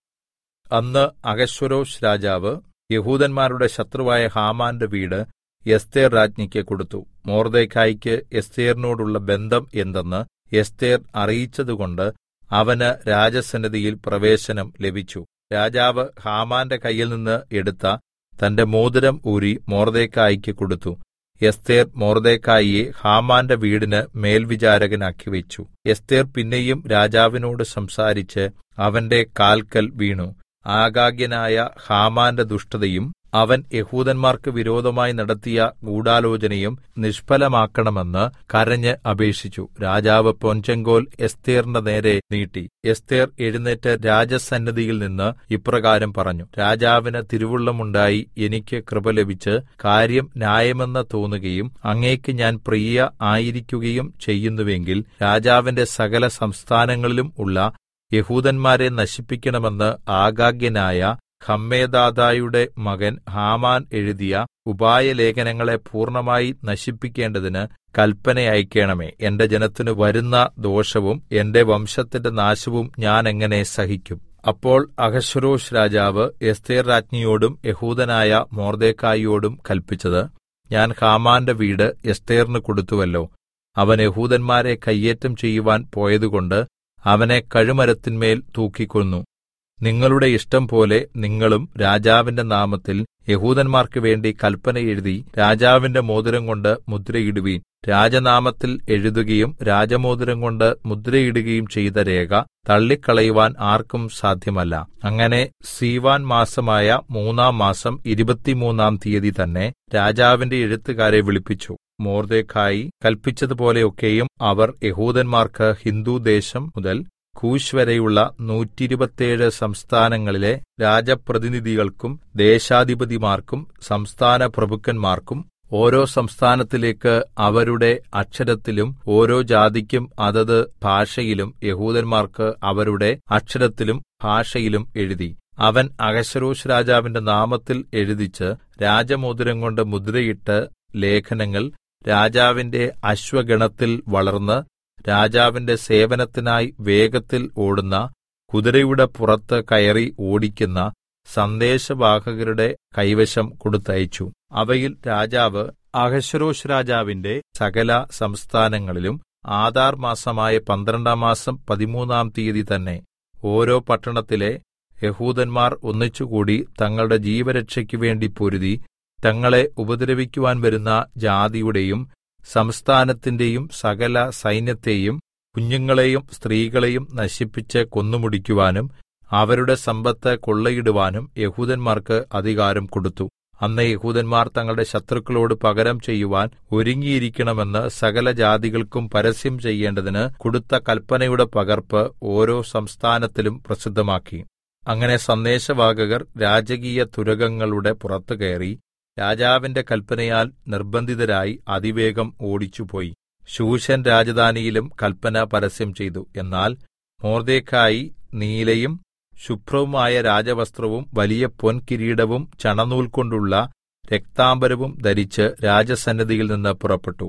അന്ന് അഹശ്വരോഷ് രാജാവ് യഹൂദന്മാരുടെ ശത്രുവായ ഹാമാന്റെ വീട് എസ്തേർ രാജ്ഞിക്ക് കൊടുത്തു മോർദെഖായിക്ക് എസ്തേറിനോടുള്ള ബന്ധം എന്തെന്ന് എസ്തേർ അറിയിച്ചതുകൊണ്ട് അവന് രാജസന്നിധിയിൽ പ്രവേശനം ലഭിച്ചു രാജാവ് ഹാമാന്റെ കയ്യിൽ നിന്ന് എടുത്ത തന്റെ മോതിരം ഊരി മോർദെഖായിക്ക് കൊടുത്തു എസ്തേർ മൊർദെഖായിയെ ഹാമാന്റെ വീടിന് മേൽവിചാരകനാക്കി വെച്ചു എസ്തേർ പിന്നെയും രാജാവിനോട് സംസാരിച്ച് അവന്റെ കാൽക്കൽ വീണു ആഗാഗ്യനായ ഹാമാന്റെ ദുഷ്ടതയും അവൻ യഹൂദന്മാർക്ക് വിരോധമായി നടത്തിയ ഗൂഢാലോചനയും നിഷ്ഫലമാക്കണമെന്ന് കരഞ്ഞ് അപേക്ഷിച്ചു രാജാവ് പൊൻചെങ്കോൽ എസ്തേറിന്റെ നേരെ നീട്ടി എസ്തേർ എഴുന്നേറ്റ് രാജസന്നിധിയിൽ നിന്ന് ഇപ്രകാരം പറഞ്ഞു രാജാവിന് തിരുവുള്ളമുണ്ടായി എനിക്ക് കൃപ ലഭിച്ച് കാര്യം ന്യായമെന്ന് തോന്നുകയും അങ്ങേക്ക് ഞാൻ പ്രിയ ആയിരിക്കുകയും ചെയ്യുന്നുവെങ്കിൽ രാജാവിന്റെ സകല സംസ്ഥാനങ്ങളിലും ഉള്ള യഹൂദന്മാരെ നശിപ്പിക്കണമെന്ന് ആഗാഗ്യനായ ഹമ്മേദാദായുടെ മകൻ ഹാമാൻ എഴുതിയ ഉപായലേഖനങ്ങളെ പൂർണ്ണമായി നശിപ്പിക്കേണ്ടതിന് കൽപ്പന അയക്കേണമേ എന്റെ ജനത്തിന് വരുന്ന ദോഷവും എന്റെ വംശത്തിന്റെ നാശവും ഞാൻ എങ്ങനെ സഹിക്കും അപ്പോൾ അഹശ്വരോഷ് രാജാവ് എസ്തേർ രാജ്ഞിയോടും യഹൂദനായ മോർദേക്കായിയോടും കൽപ്പിച്ചത് ഞാൻ ഹാമാന്റെ വീട് എസ്തേറിന് കൊടുത്തുവല്ലോ അവൻ യഹൂദന്മാരെ കയ്യേറ്റം ചെയ്യുവാൻ പോയതുകൊണ്ട് അവനെ കഴുമരത്തിന്മേൽ തൂക്കിക്കൊന്നു നിങ്ങളുടെ ഇഷ്ടം പോലെ നിങ്ങളും രാജാവിന്റെ നാമത്തിൽ യഹൂദന്മാർക്ക് വേണ്ടി കൽപ്പന എഴുതി രാജാവിന്റെ മോതിരം കൊണ്ട് മുദ്രയിടുവീൻ രാജനാമത്തിൽ എഴുതുകയും രാജമോതിരം കൊണ്ട് മുദ്രയിടുകയും ചെയ്ത രേഖ തള്ളിക്കളയുവാൻ ആർക്കും സാധ്യമല്ല അങ്ങനെ സീവാൻ മാസമായ മൂന്നാം മാസം ഇരുപത്തിമൂന്നാം തീയതി തന്നെ രാജാവിന്റെ എഴുത്തുകാരെ വിളിപ്പിച്ചു മോർദേഖായി കൽപ്പിച്ചതുപോലെയൊക്കെയും അവർ യഹൂദന്മാർക്ക് ഹിന്ദുദേശം മുതൽ കൂശ് വരെയുള്ള നൂറ്റിരുപത്തേഴ് സംസ്ഥാനങ്ങളിലെ രാജപ്രതിനിധികൾക്കും ദേശാധിപതിമാർക്കും സംസ്ഥാന പ്രഭുക്കന്മാർക്കും ഓരോ സംസ്ഥാനത്തിലേക്ക് അവരുടെ അക്ഷരത്തിലും ഓരോ ജാതിക്കും അതത് ഭാഷയിലും യഹൂദന്മാർക്ക് അവരുടെ അക്ഷരത്തിലും ഭാഷയിലും എഴുതി അവൻ അഹശ്വരോഷ് രാജാവിന്റെ നാമത്തിൽ എഴുതിച്ച് രാജമോതിരം കൊണ്ട് മുദ്രയിട്ട് ലേഖനങ്ങൾ രാജാവിന്റെ അശ്വഗണത്തിൽ വളർന്ന് രാജാവിന്റെ സേവനത്തിനായി വേഗത്തിൽ ഓടുന്ന കുതിരയുടെ പുറത്ത് കയറി ഓടിക്കുന്ന സന്ദേശവാഹകരുടെ കൈവശം കൊടുത്തയച്ചു അവയിൽ രാജാവ് അഹശ്വരോഷ് രാജാവിന്റെ സകല സംസ്ഥാനങ്ങളിലും ആധാർ മാസമായ പന്ത്രണ്ടാം മാസം പതിമൂന്നാം തീയതി തന്നെ ഓരോ പട്ടണത്തിലെ യഹൂദന്മാർ ഒന്നിച്ചുകൂടി തങ്ങളുടെ ജീവരക്ഷയ്ക്കു വേണ്ടി പൊരുതി തങ്ങളെ ഉപദ്രവിക്കുവാൻ വരുന്ന ജാതിയുടെയും സംസ്ഥാനത്തിന്റെയും സകല സൈന്യത്തെയും കുഞ്ഞുങ്ങളെയും സ്ത്രീകളെയും നശിപ്പിച്ച് കൊന്നുമുടിക്കുവാനും അവരുടെ സമ്പത്ത് കൊള്ളയിടുവാനും യഹൂദന്മാർക്ക് അധികാരം കൊടുത്തു അന്ന് യഹൂദന്മാർ തങ്ങളുടെ ശത്രുക്കളോട് പകരം ചെയ്യുവാൻ ഒരുങ്ങിയിരിക്കണമെന്ന് സകല ജാതികൾക്കും പരസ്യം ചെയ്യേണ്ടതിന് കൊടുത്ത കൽപ്പനയുടെ പകർപ്പ് ഓരോ സംസ്ഥാനത്തിലും പ്രസിദ്ധമാക്കി അങ്ങനെ സന്ദേശവാഹകർ രാജകീയ തുരകങ്ങളുടെ പുറത്തു കയറി രാജാവിന്റെ കൽപ്പനയാൽ നിർബന്ധിതരായി അതിവേഗം ഓടിച്ചുപോയി ശൂഷൻ രാജധാനിയിലും കൽപ്പന പരസ്യം ചെയ്തു എന്നാൽ മോർദേഖായി നീലയും ശുഭ്രവുമായ രാജവസ്ത്രവും വലിയ പൊൻകിരീടവും ചണനൂൽ കൊണ്ടുള്ള രക്താംബരവും ധരിച്ച് രാജസന്നിധിയിൽ നിന്ന് പുറപ്പെട്ടു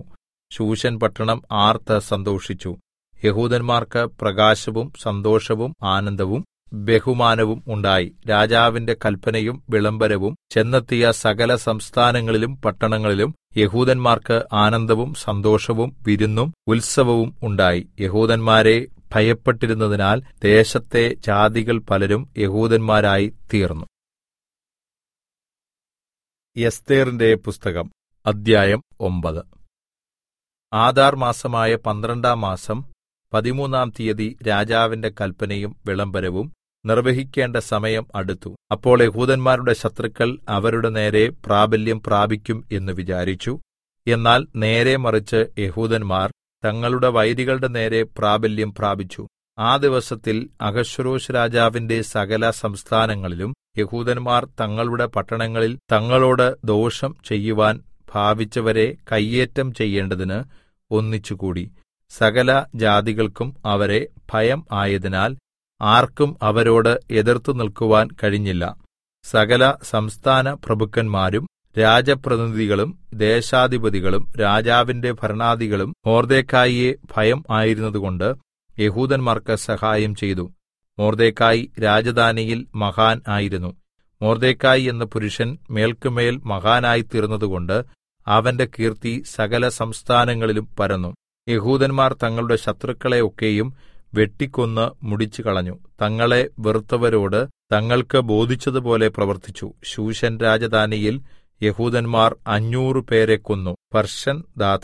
ശൂശൻ പട്ടണം ആർത്ത് സന്തോഷിച്ചു യഹൂദന്മാർക്ക് പ്രകാശവും സന്തോഷവും ആനന്ദവും ബഹുമാനവും ഉണ്ടായി രാജാവിന്റെ കൽപ്പനയും വിളംബരവും ചെന്നെത്തിയ സകല സംസ്ഥാനങ്ങളിലും പട്ടണങ്ങളിലും യഹൂദന്മാർക്ക് ആനന്ദവും സന്തോഷവും വിരുന്നും ഉത്സവവും ഉണ്ടായി യഹൂദന്മാരെ ഭയപ്പെട്ടിരുന്നതിനാൽ ദേശത്തെ ജാതികൾ പലരും യഹൂദന്മാരായി തീർന്നു എസ്തേറിന്റെ പുസ്തകം അദ്ധ്യായം ഒമ്പത് ആദാർ മാസമായ പന്ത്രണ്ടാം മാസം പതിമൂന്നാം തീയതി രാജാവിന്റെ കൽപ്പനയും വിളംബരവും നിർവഹിക്കേണ്ട സമയം അടുത്തു അപ്പോൾ യഹൂദന്മാരുടെ ശത്രുക്കൾ അവരുടെ നേരെ പ്രാബല്യം പ്രാപിക്കും എന്ന് വിചാരിച്ചു എന്നാൽ നേരെ മറിച്ച് യഹൂദന്മാർ തങ്ങളുടെ വൈരികളുടെ നേരെ പ്രാബല്യം പ്രാപിച്ചു ആ ദിവസത്തിൽ അഹശ്വരോഷ് രാജാവിന്റെ സകല സംസ്ഥാനങ്ങളിലും യഹൂദന്മാർ തങ്ങളുടെ പട്ടണങ്ങളിൽ തങ്ങളോട് ദോഷം ചെയ്യുവാൻ ഭാവിച്ചവരെ കയ്യേറ്റം ചെയ്യേണ്ടതിന് ഒന്നിച്ചുകൂടി സകല ജാതികൾക്കും അവരെ ഭയം ആയതിനാൽ ആർക്കും അവരോട് എതിർത്തു നിൽക്കുവാൻ കഴിഞ്ഞില്ല സകല സംസ്ഥാന പ്രഭുക്കന്മാരും രാജപ്രതിനിധികളും ദേശാധിപതികളും രാജാവിന്റെ ഭരണാധികളും മോർദെഖായിയെ ഭയം ആയിരുന്നതുകൊണ്ട് യഹൂദന്മാർക്ക് സഹായം ചെയ്തു മോർദെഖായി രാജധാനിയിൽ മഹാൻ ആയിരുന്നു മോർദെഖായി എന്ന പുരുഷൻ മേൽക്കുമേൽ മഹാനായിത്തീർന്നതുകൊണ്ട് അവന്റെ കീർത്തി സകല സംസ്ഥാനങ്ങളിലും പരന്നു യഹൂദന്മാർ തങ്ങളുടെ ശത്രുക്കളെ ഒക്കെയും വെട്ടിക്കൊന്ന് മുടിച്ചു കളഞ്ഞു തങ്ങളെ വെറുത്തവരോട് തങ്ങൾക്ക് ബോധിച്ചതുപോലെ പ്രവർത്തിച്ചു ശൂഷൻ രാജധാനിയിൽ യഹൂദന്മാർ അഞ്ഞൂറ് പേരെ കൊന്നു പർഷൻ ദാഥ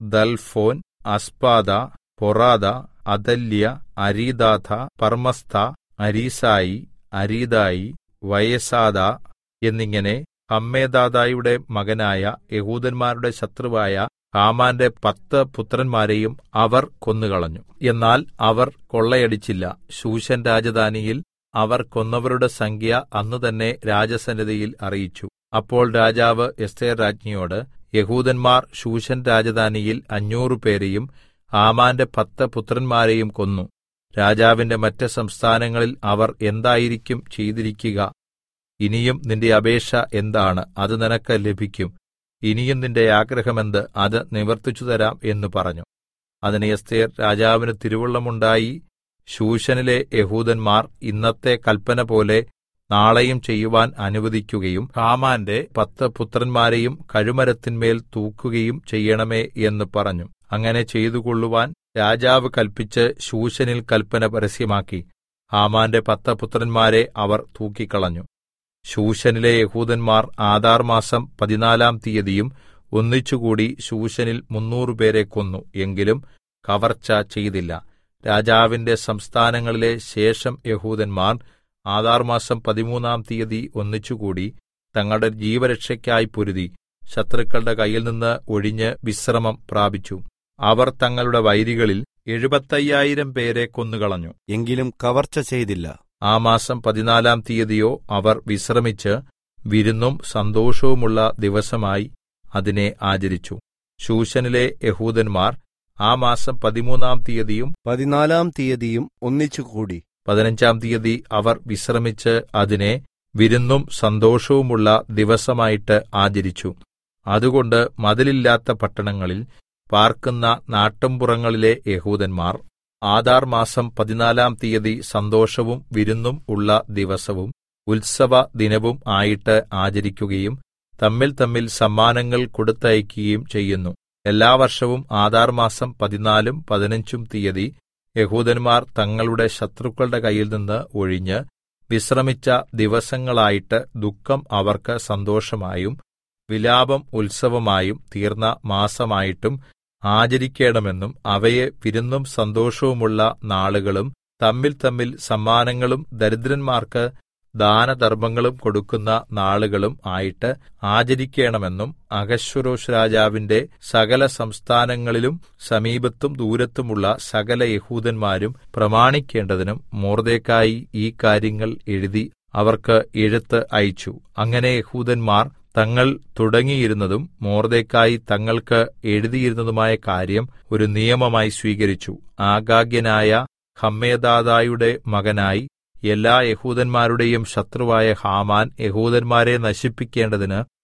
ദൽഫോൻ അസ്പാദ പൊറാദ അദല്യ അരീദാഥ പർമസ്ഥ അരീസായി അരീദായി വയസാദ എന്നിങ്ങനെ ഹമ്മേദാദായുടെ മകനായ യഹൂദന്മാരുടെ ശത്രുവായ ഹാമാന്റെ പത്ത് പുത്രന്മാരെയും അവർ കൊന്നുകളഞ്ഞു എന്നാൽ അവർ കൊള്ളയടിച്ചില്ല ശൂഷൻ രാജധാനിയിൽ അവർ കൊന്നവരുടെ സംഖ്യ അന്ന് തന്നെ രാജസന്നിധിയിൽ അറിയിച്ചു അപ്പോൾ രാജാവ് എസ്തേർ രാജ്ഞിയോട് യഹൂദന്മാർ ശൂഷൻ രാജധാനിയിൽ അഞ്ഞൂറ് പേരെയും ഹാമാന്റെ പത്ത് പുത്രന്മാരെയും കൊന്നു രാജാവിന്റെ മറ്റ് സംസ്ഥാനങ്ങളിൽ അവർ എന്തായിരിക്കും ചെയ്തിരിക്കുക ഇനിയും നിന്റെ അപേക്ഷ എന്താണ് അത് നിനക്ക് ലഭിക്കും ഇനിയും നിന്റെ ആഗ്രഹമെന്ത് അത് നിവർത്തിച്ചു തരാം എന്ന് പറഞ്ഞു അതിന് എസ്തേർ രാജാവിന് തിരുവുള്ളമുണ്ടായി ശൂഷനിലെ യഹൂദന്മാർ ഇന്നത്തെ കൽപ്പന പോലെ നാളെയും ചെയ്യുവാൻ അനുവദിക്കുകയും ഹാമാന്റെ പത്ത് പുത്രന്മാരെയും കഴുമരത്തിന്മേൽ തൂക്കുകയും ചെയ്യണമേ എന്ന് പറഞ്ഞു അങ്ങനെ ചെയ്തുകൊള്ളുവാൻ രാജാവ് കൽപ്പിച്ച് ശൂശനിൽ കൽപ്പന പരസ്യമാക്കി ഹാമാന്റെ പത്ത് പുത്രന്മാരെ അവർ തൂക്കിക്കളഞ്ഞു ശൂശനിലെ യഹൂദന്മാർ ആദാർ മാസം പതിനാലാം തീയതിയും ഒന്നിച്ചുകൂടി ശൂശനിൽ മുന്നൂറ് പേരെ കൊന്നു എങ്കിലും കവർച്ച ചെയ്തില്ല രാജാവിന്റെ സംസ്ഥാനങ്ങളിലെ ശേഷം യഹൂദന്മാർ ആദാർ മാസം പതിമൂന്നാം തീയതി ഒന്നിച്ചുകൂടി തങ്ങളുടെ ജീവരക്ഷയ്ക്കായി പൊരുതി ശത്രുക്കളുടെ കയ്യിൽ നിന്ന് ഒഴിഞ്ഞ് വിശ്രമം പ്രാപിച്ചു അവർ തങ്ങളുടെ വൈരികളിൽ എഴുപത്തയ്യായിരം പേരെ കൊന്നുകളഞ്ഞു എങ്കിലും കവർച്ച ചെയ്തില്ല ആ മാസം പതിനാലാം തീയതിയോ അവർ വിശ്രമിച്ച് വിരുന്നും സന്തോഷവുമുള്ള ദിവസമായി അതിനെ ആചരിച്ചു ശൂശനിലെ യഹൂദന്മാർ ആ മാസം പതിമൂന്നാം തീയതിയും പതിനാലാം തീയതിയും ഒന്നിച്ചുകൂടി പതിനഞ്ചാം തീയതി അവർ വിശ്രമിച്ച് അതിനെ വിരുന്നും സന്തോഷവുമുള്ള ദിവസമായിട്ട് ആചരിച്ചു അതുകൊണ്ട് മതിലില്ലാത്ത പട്ടണങ്ങളിൽ പാർക്കുന്ന നാട്ടുംപുറങ്ങളിലെ യഹൂദന്മാർ ആദാർ മാസം പതിനാലാം തീയതി സന്തോഷവും വിരുന്നും ഉള്ള ദിവസവും ഉത്സവ ദിനവും ആയിട്ട് ആചരിക്കുകയും തമ്മിൽ തമ്മിൽ സമ്മാനങ്ങൾ കൊടുത്തയക്കുകയും ചെയ്യുന്നു എല്ലാ വർഷവും ആദാർ മാസം പതിനാലും പതിനഞ്ചും തീയതി യഹൂദന്മാർ തങ്ങളുടെ ശത്രുക്കളുടെ കയ്യിൽ നിന്ന് ഒഴിഞ്ഞ് വിശ്രമിച്ച ദിവസങ്ങളായിട്ട് ദുഃഖം അവർക്ക് സന്തോഷമായും വിലാപം ഉത്സവമായും തീർന്ന മാസമായിട്ടും ആചരിക്കേണമെന്നും അവയെ വിരുന്നും സന്തോഷവുമുള്ള നാളുകളും തമ്മിൽ തമ്മിൽ സമ്മാനങ്ങളും ദരിദ്രന്മാർക്ക് ദാനധർമ്മങ്ങളും കൊടുക്കുന്ന നാളുകളും ആയിട്ട് ആചരിക്കേണമെന്നും അഹശ്വരോഷ് രാജാവിന്റെ സകല സംസ്ഥാനങ്ങളിലും സമീപത്തും ദൂരത്തുമുള്ള സകല യഹൂദന്മാരും പ്രമാണിക്കേണ്ടതിനും മോർദേക്കായി ഈ കാര്യങ്ങൾ എഴുതി അവർക്ക് എഴുത്ത് അയച്ചു അങ്ങനെ യഹൂദന്മാർ തങ്ങൾ തുടങ്ങിയിരുന്നതും മോർദേക്കായി തങ്ങൾക്ക് എഴുതിയിരുന്നതുമായ കാര്യം ഒരു നിയമമായി സ്വീകരിച്ചു ആഗാഗ്യനായ ഹമ്മേദാദായുടെ മകനായി എല്ലാ യഹൂദന്മാരുടെയും ശത്രുവായ ഹാമാൻ യഹൂദന്മാരെ നശിപ്പിക്കേണ്ടതിന്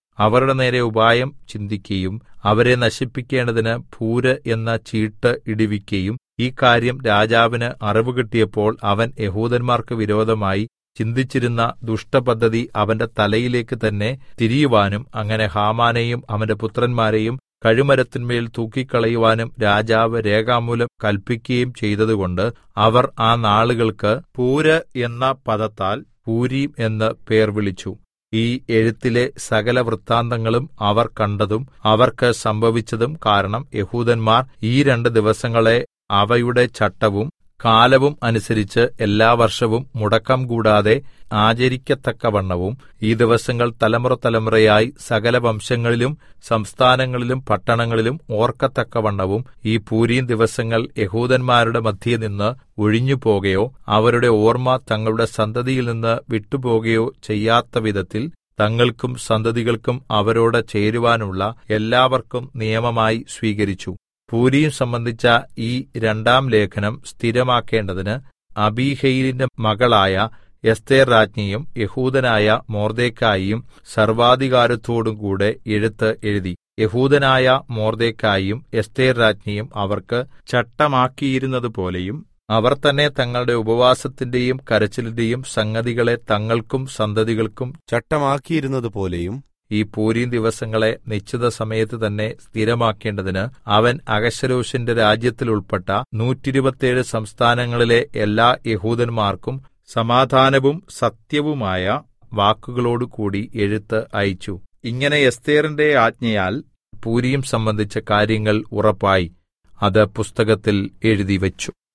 അവരുടെ നേരെ ഉപായം ചിന്തിക്കയും അവരെ നശിപ്പിക്കേണ്ടതിന് പൂര് എന്ന ചീട്ട് ഇടുവിക്കയും ഈ കാര്യം രാജാവിന് അറിവ് കിട്ടിയപ്പോൾ അവൻ യഹൂദന്മാർക്ക് വിരോധമായി ചിന്തിച്ചിരുന്ന ദുഷ്ടപദ്ധതി അവന്റെ തലയിലേക്ക് തന്നെ തിരിയുവാനും അങ്ങനെ ഹാമാനെയും അവന്റെ പുത്രന്മാരെയും കഴുമരത്തിന്മേൽ തൂക്കിക്കളയുവാനും രാജാവ് രേഖാമൂലം കൽപ്പിക്കുകയും ചെയ്തതുകൊണ്ട് അവർ ആ നാളുകൾക്ക് പൂര് എന്ന പദത്താൽ പൂരീം എന്ന് പേർ വിളിച്ചു ഈ എഴുത്തിലെ സകല വൃത്താന്തങ്ങളും അവർ കണ്ടതും അവർക്ക് സംഭവിച്ചതും കാരണം യഹൂദന്മാർ ഈ രണ്ട് ദിവസങ്ങളെ അവയുടെ ചട്ടവും കാലവും അനുസരിച്ച് എല്ലാ വർഷവും മുടക്കം കൂടാതെ ആചരിക്കത്തക്കവണ്ണവും ഈ ദിവസങ്ങൾ തലമുറ തലമുറയായി സകല വംശങ്ങളിലും സംസ്ഥാനങ്ങളിലും പട്ടണങ്ങളിലും ഓർക്കത്തക്കവണ്ണവും ഈ പൂരീം ദിവസങ്ങൾ യഹൂദന്മാരുടെ മധ്യേ നിന്ന് ഒഴിഞ്ഞുപോകയോ അവരുടെ ഓർമ്മ തങ്ങളുടെ സന്തതിയിൽ നിന്ന് വിട്ടുപോകയോ ചെയ്യാത്ത വിധത്തിൽ തങ്ങൾക്കും സന്തതികൾക്കും അവരോട് ചേരുവാനുള്ള എല്ലാവർക്കും നിയമമായി സ്വീകരിച്ചു പൂരിയും സംബന്ധിച്ച ഈ രണ്ടാം ലേഖനം സ്ഥിരമാക്കേണ്ടതിന് അബീഹയിലിന്റെ മകളായ എസ്തേർ രാജ്ഞിയും യഹൂദനായ മോർദേക്കായിയും സർവാധികാരത്തോടും കൂടെ എഴുത്ത് എഴുതി യഹൂദനായ മോർദേക്കായിയും എസ്തേർ രാജ്ഞിയും അവർക്ക് ചട്ടമാക്കിയിരുന്നതുപോലെയും അവർ തന്നെ തങ്ങളുടെ ഉപവാസത്തിന്റെയും കരച്ചിലിന്റെയും സംഗതികളെ തങ്ങൾക്കും സന്തതികൾക്കും ചട്ടമാക്കിയിരുന്നതുപോലെയും ഈ പൂരീം ദിവസങ്ങളെ നിശ്ചിത സമയത്ത് തന്നെ സ്ഥിരമാക്കേണ്ടതിന് അവൻ അഹശ്വരോഷിന്റെ രാജ്യത്തിൽ ഉൾപ്പെട്ട നൂറ്റിരുപത്തേഴ് സംസ്ഥാനങ്ങളിലെ എല്ലാ യഹൂദന്മാർക്കും സമാധാനവും സത്യവുമായ വാക്കുകളോടുകൂടി എഴുത്ത് അയച്ചു ഇങ്ങനെ എസ്തേറിന്റെ ആജ്ഞയാൽ പൂരിയും സംബന്ധിച്ച കാര്യങ്ങൾ ഉറപ്പായി അത് പുസ്തകത്തിൽ എഴുതിവച്ചു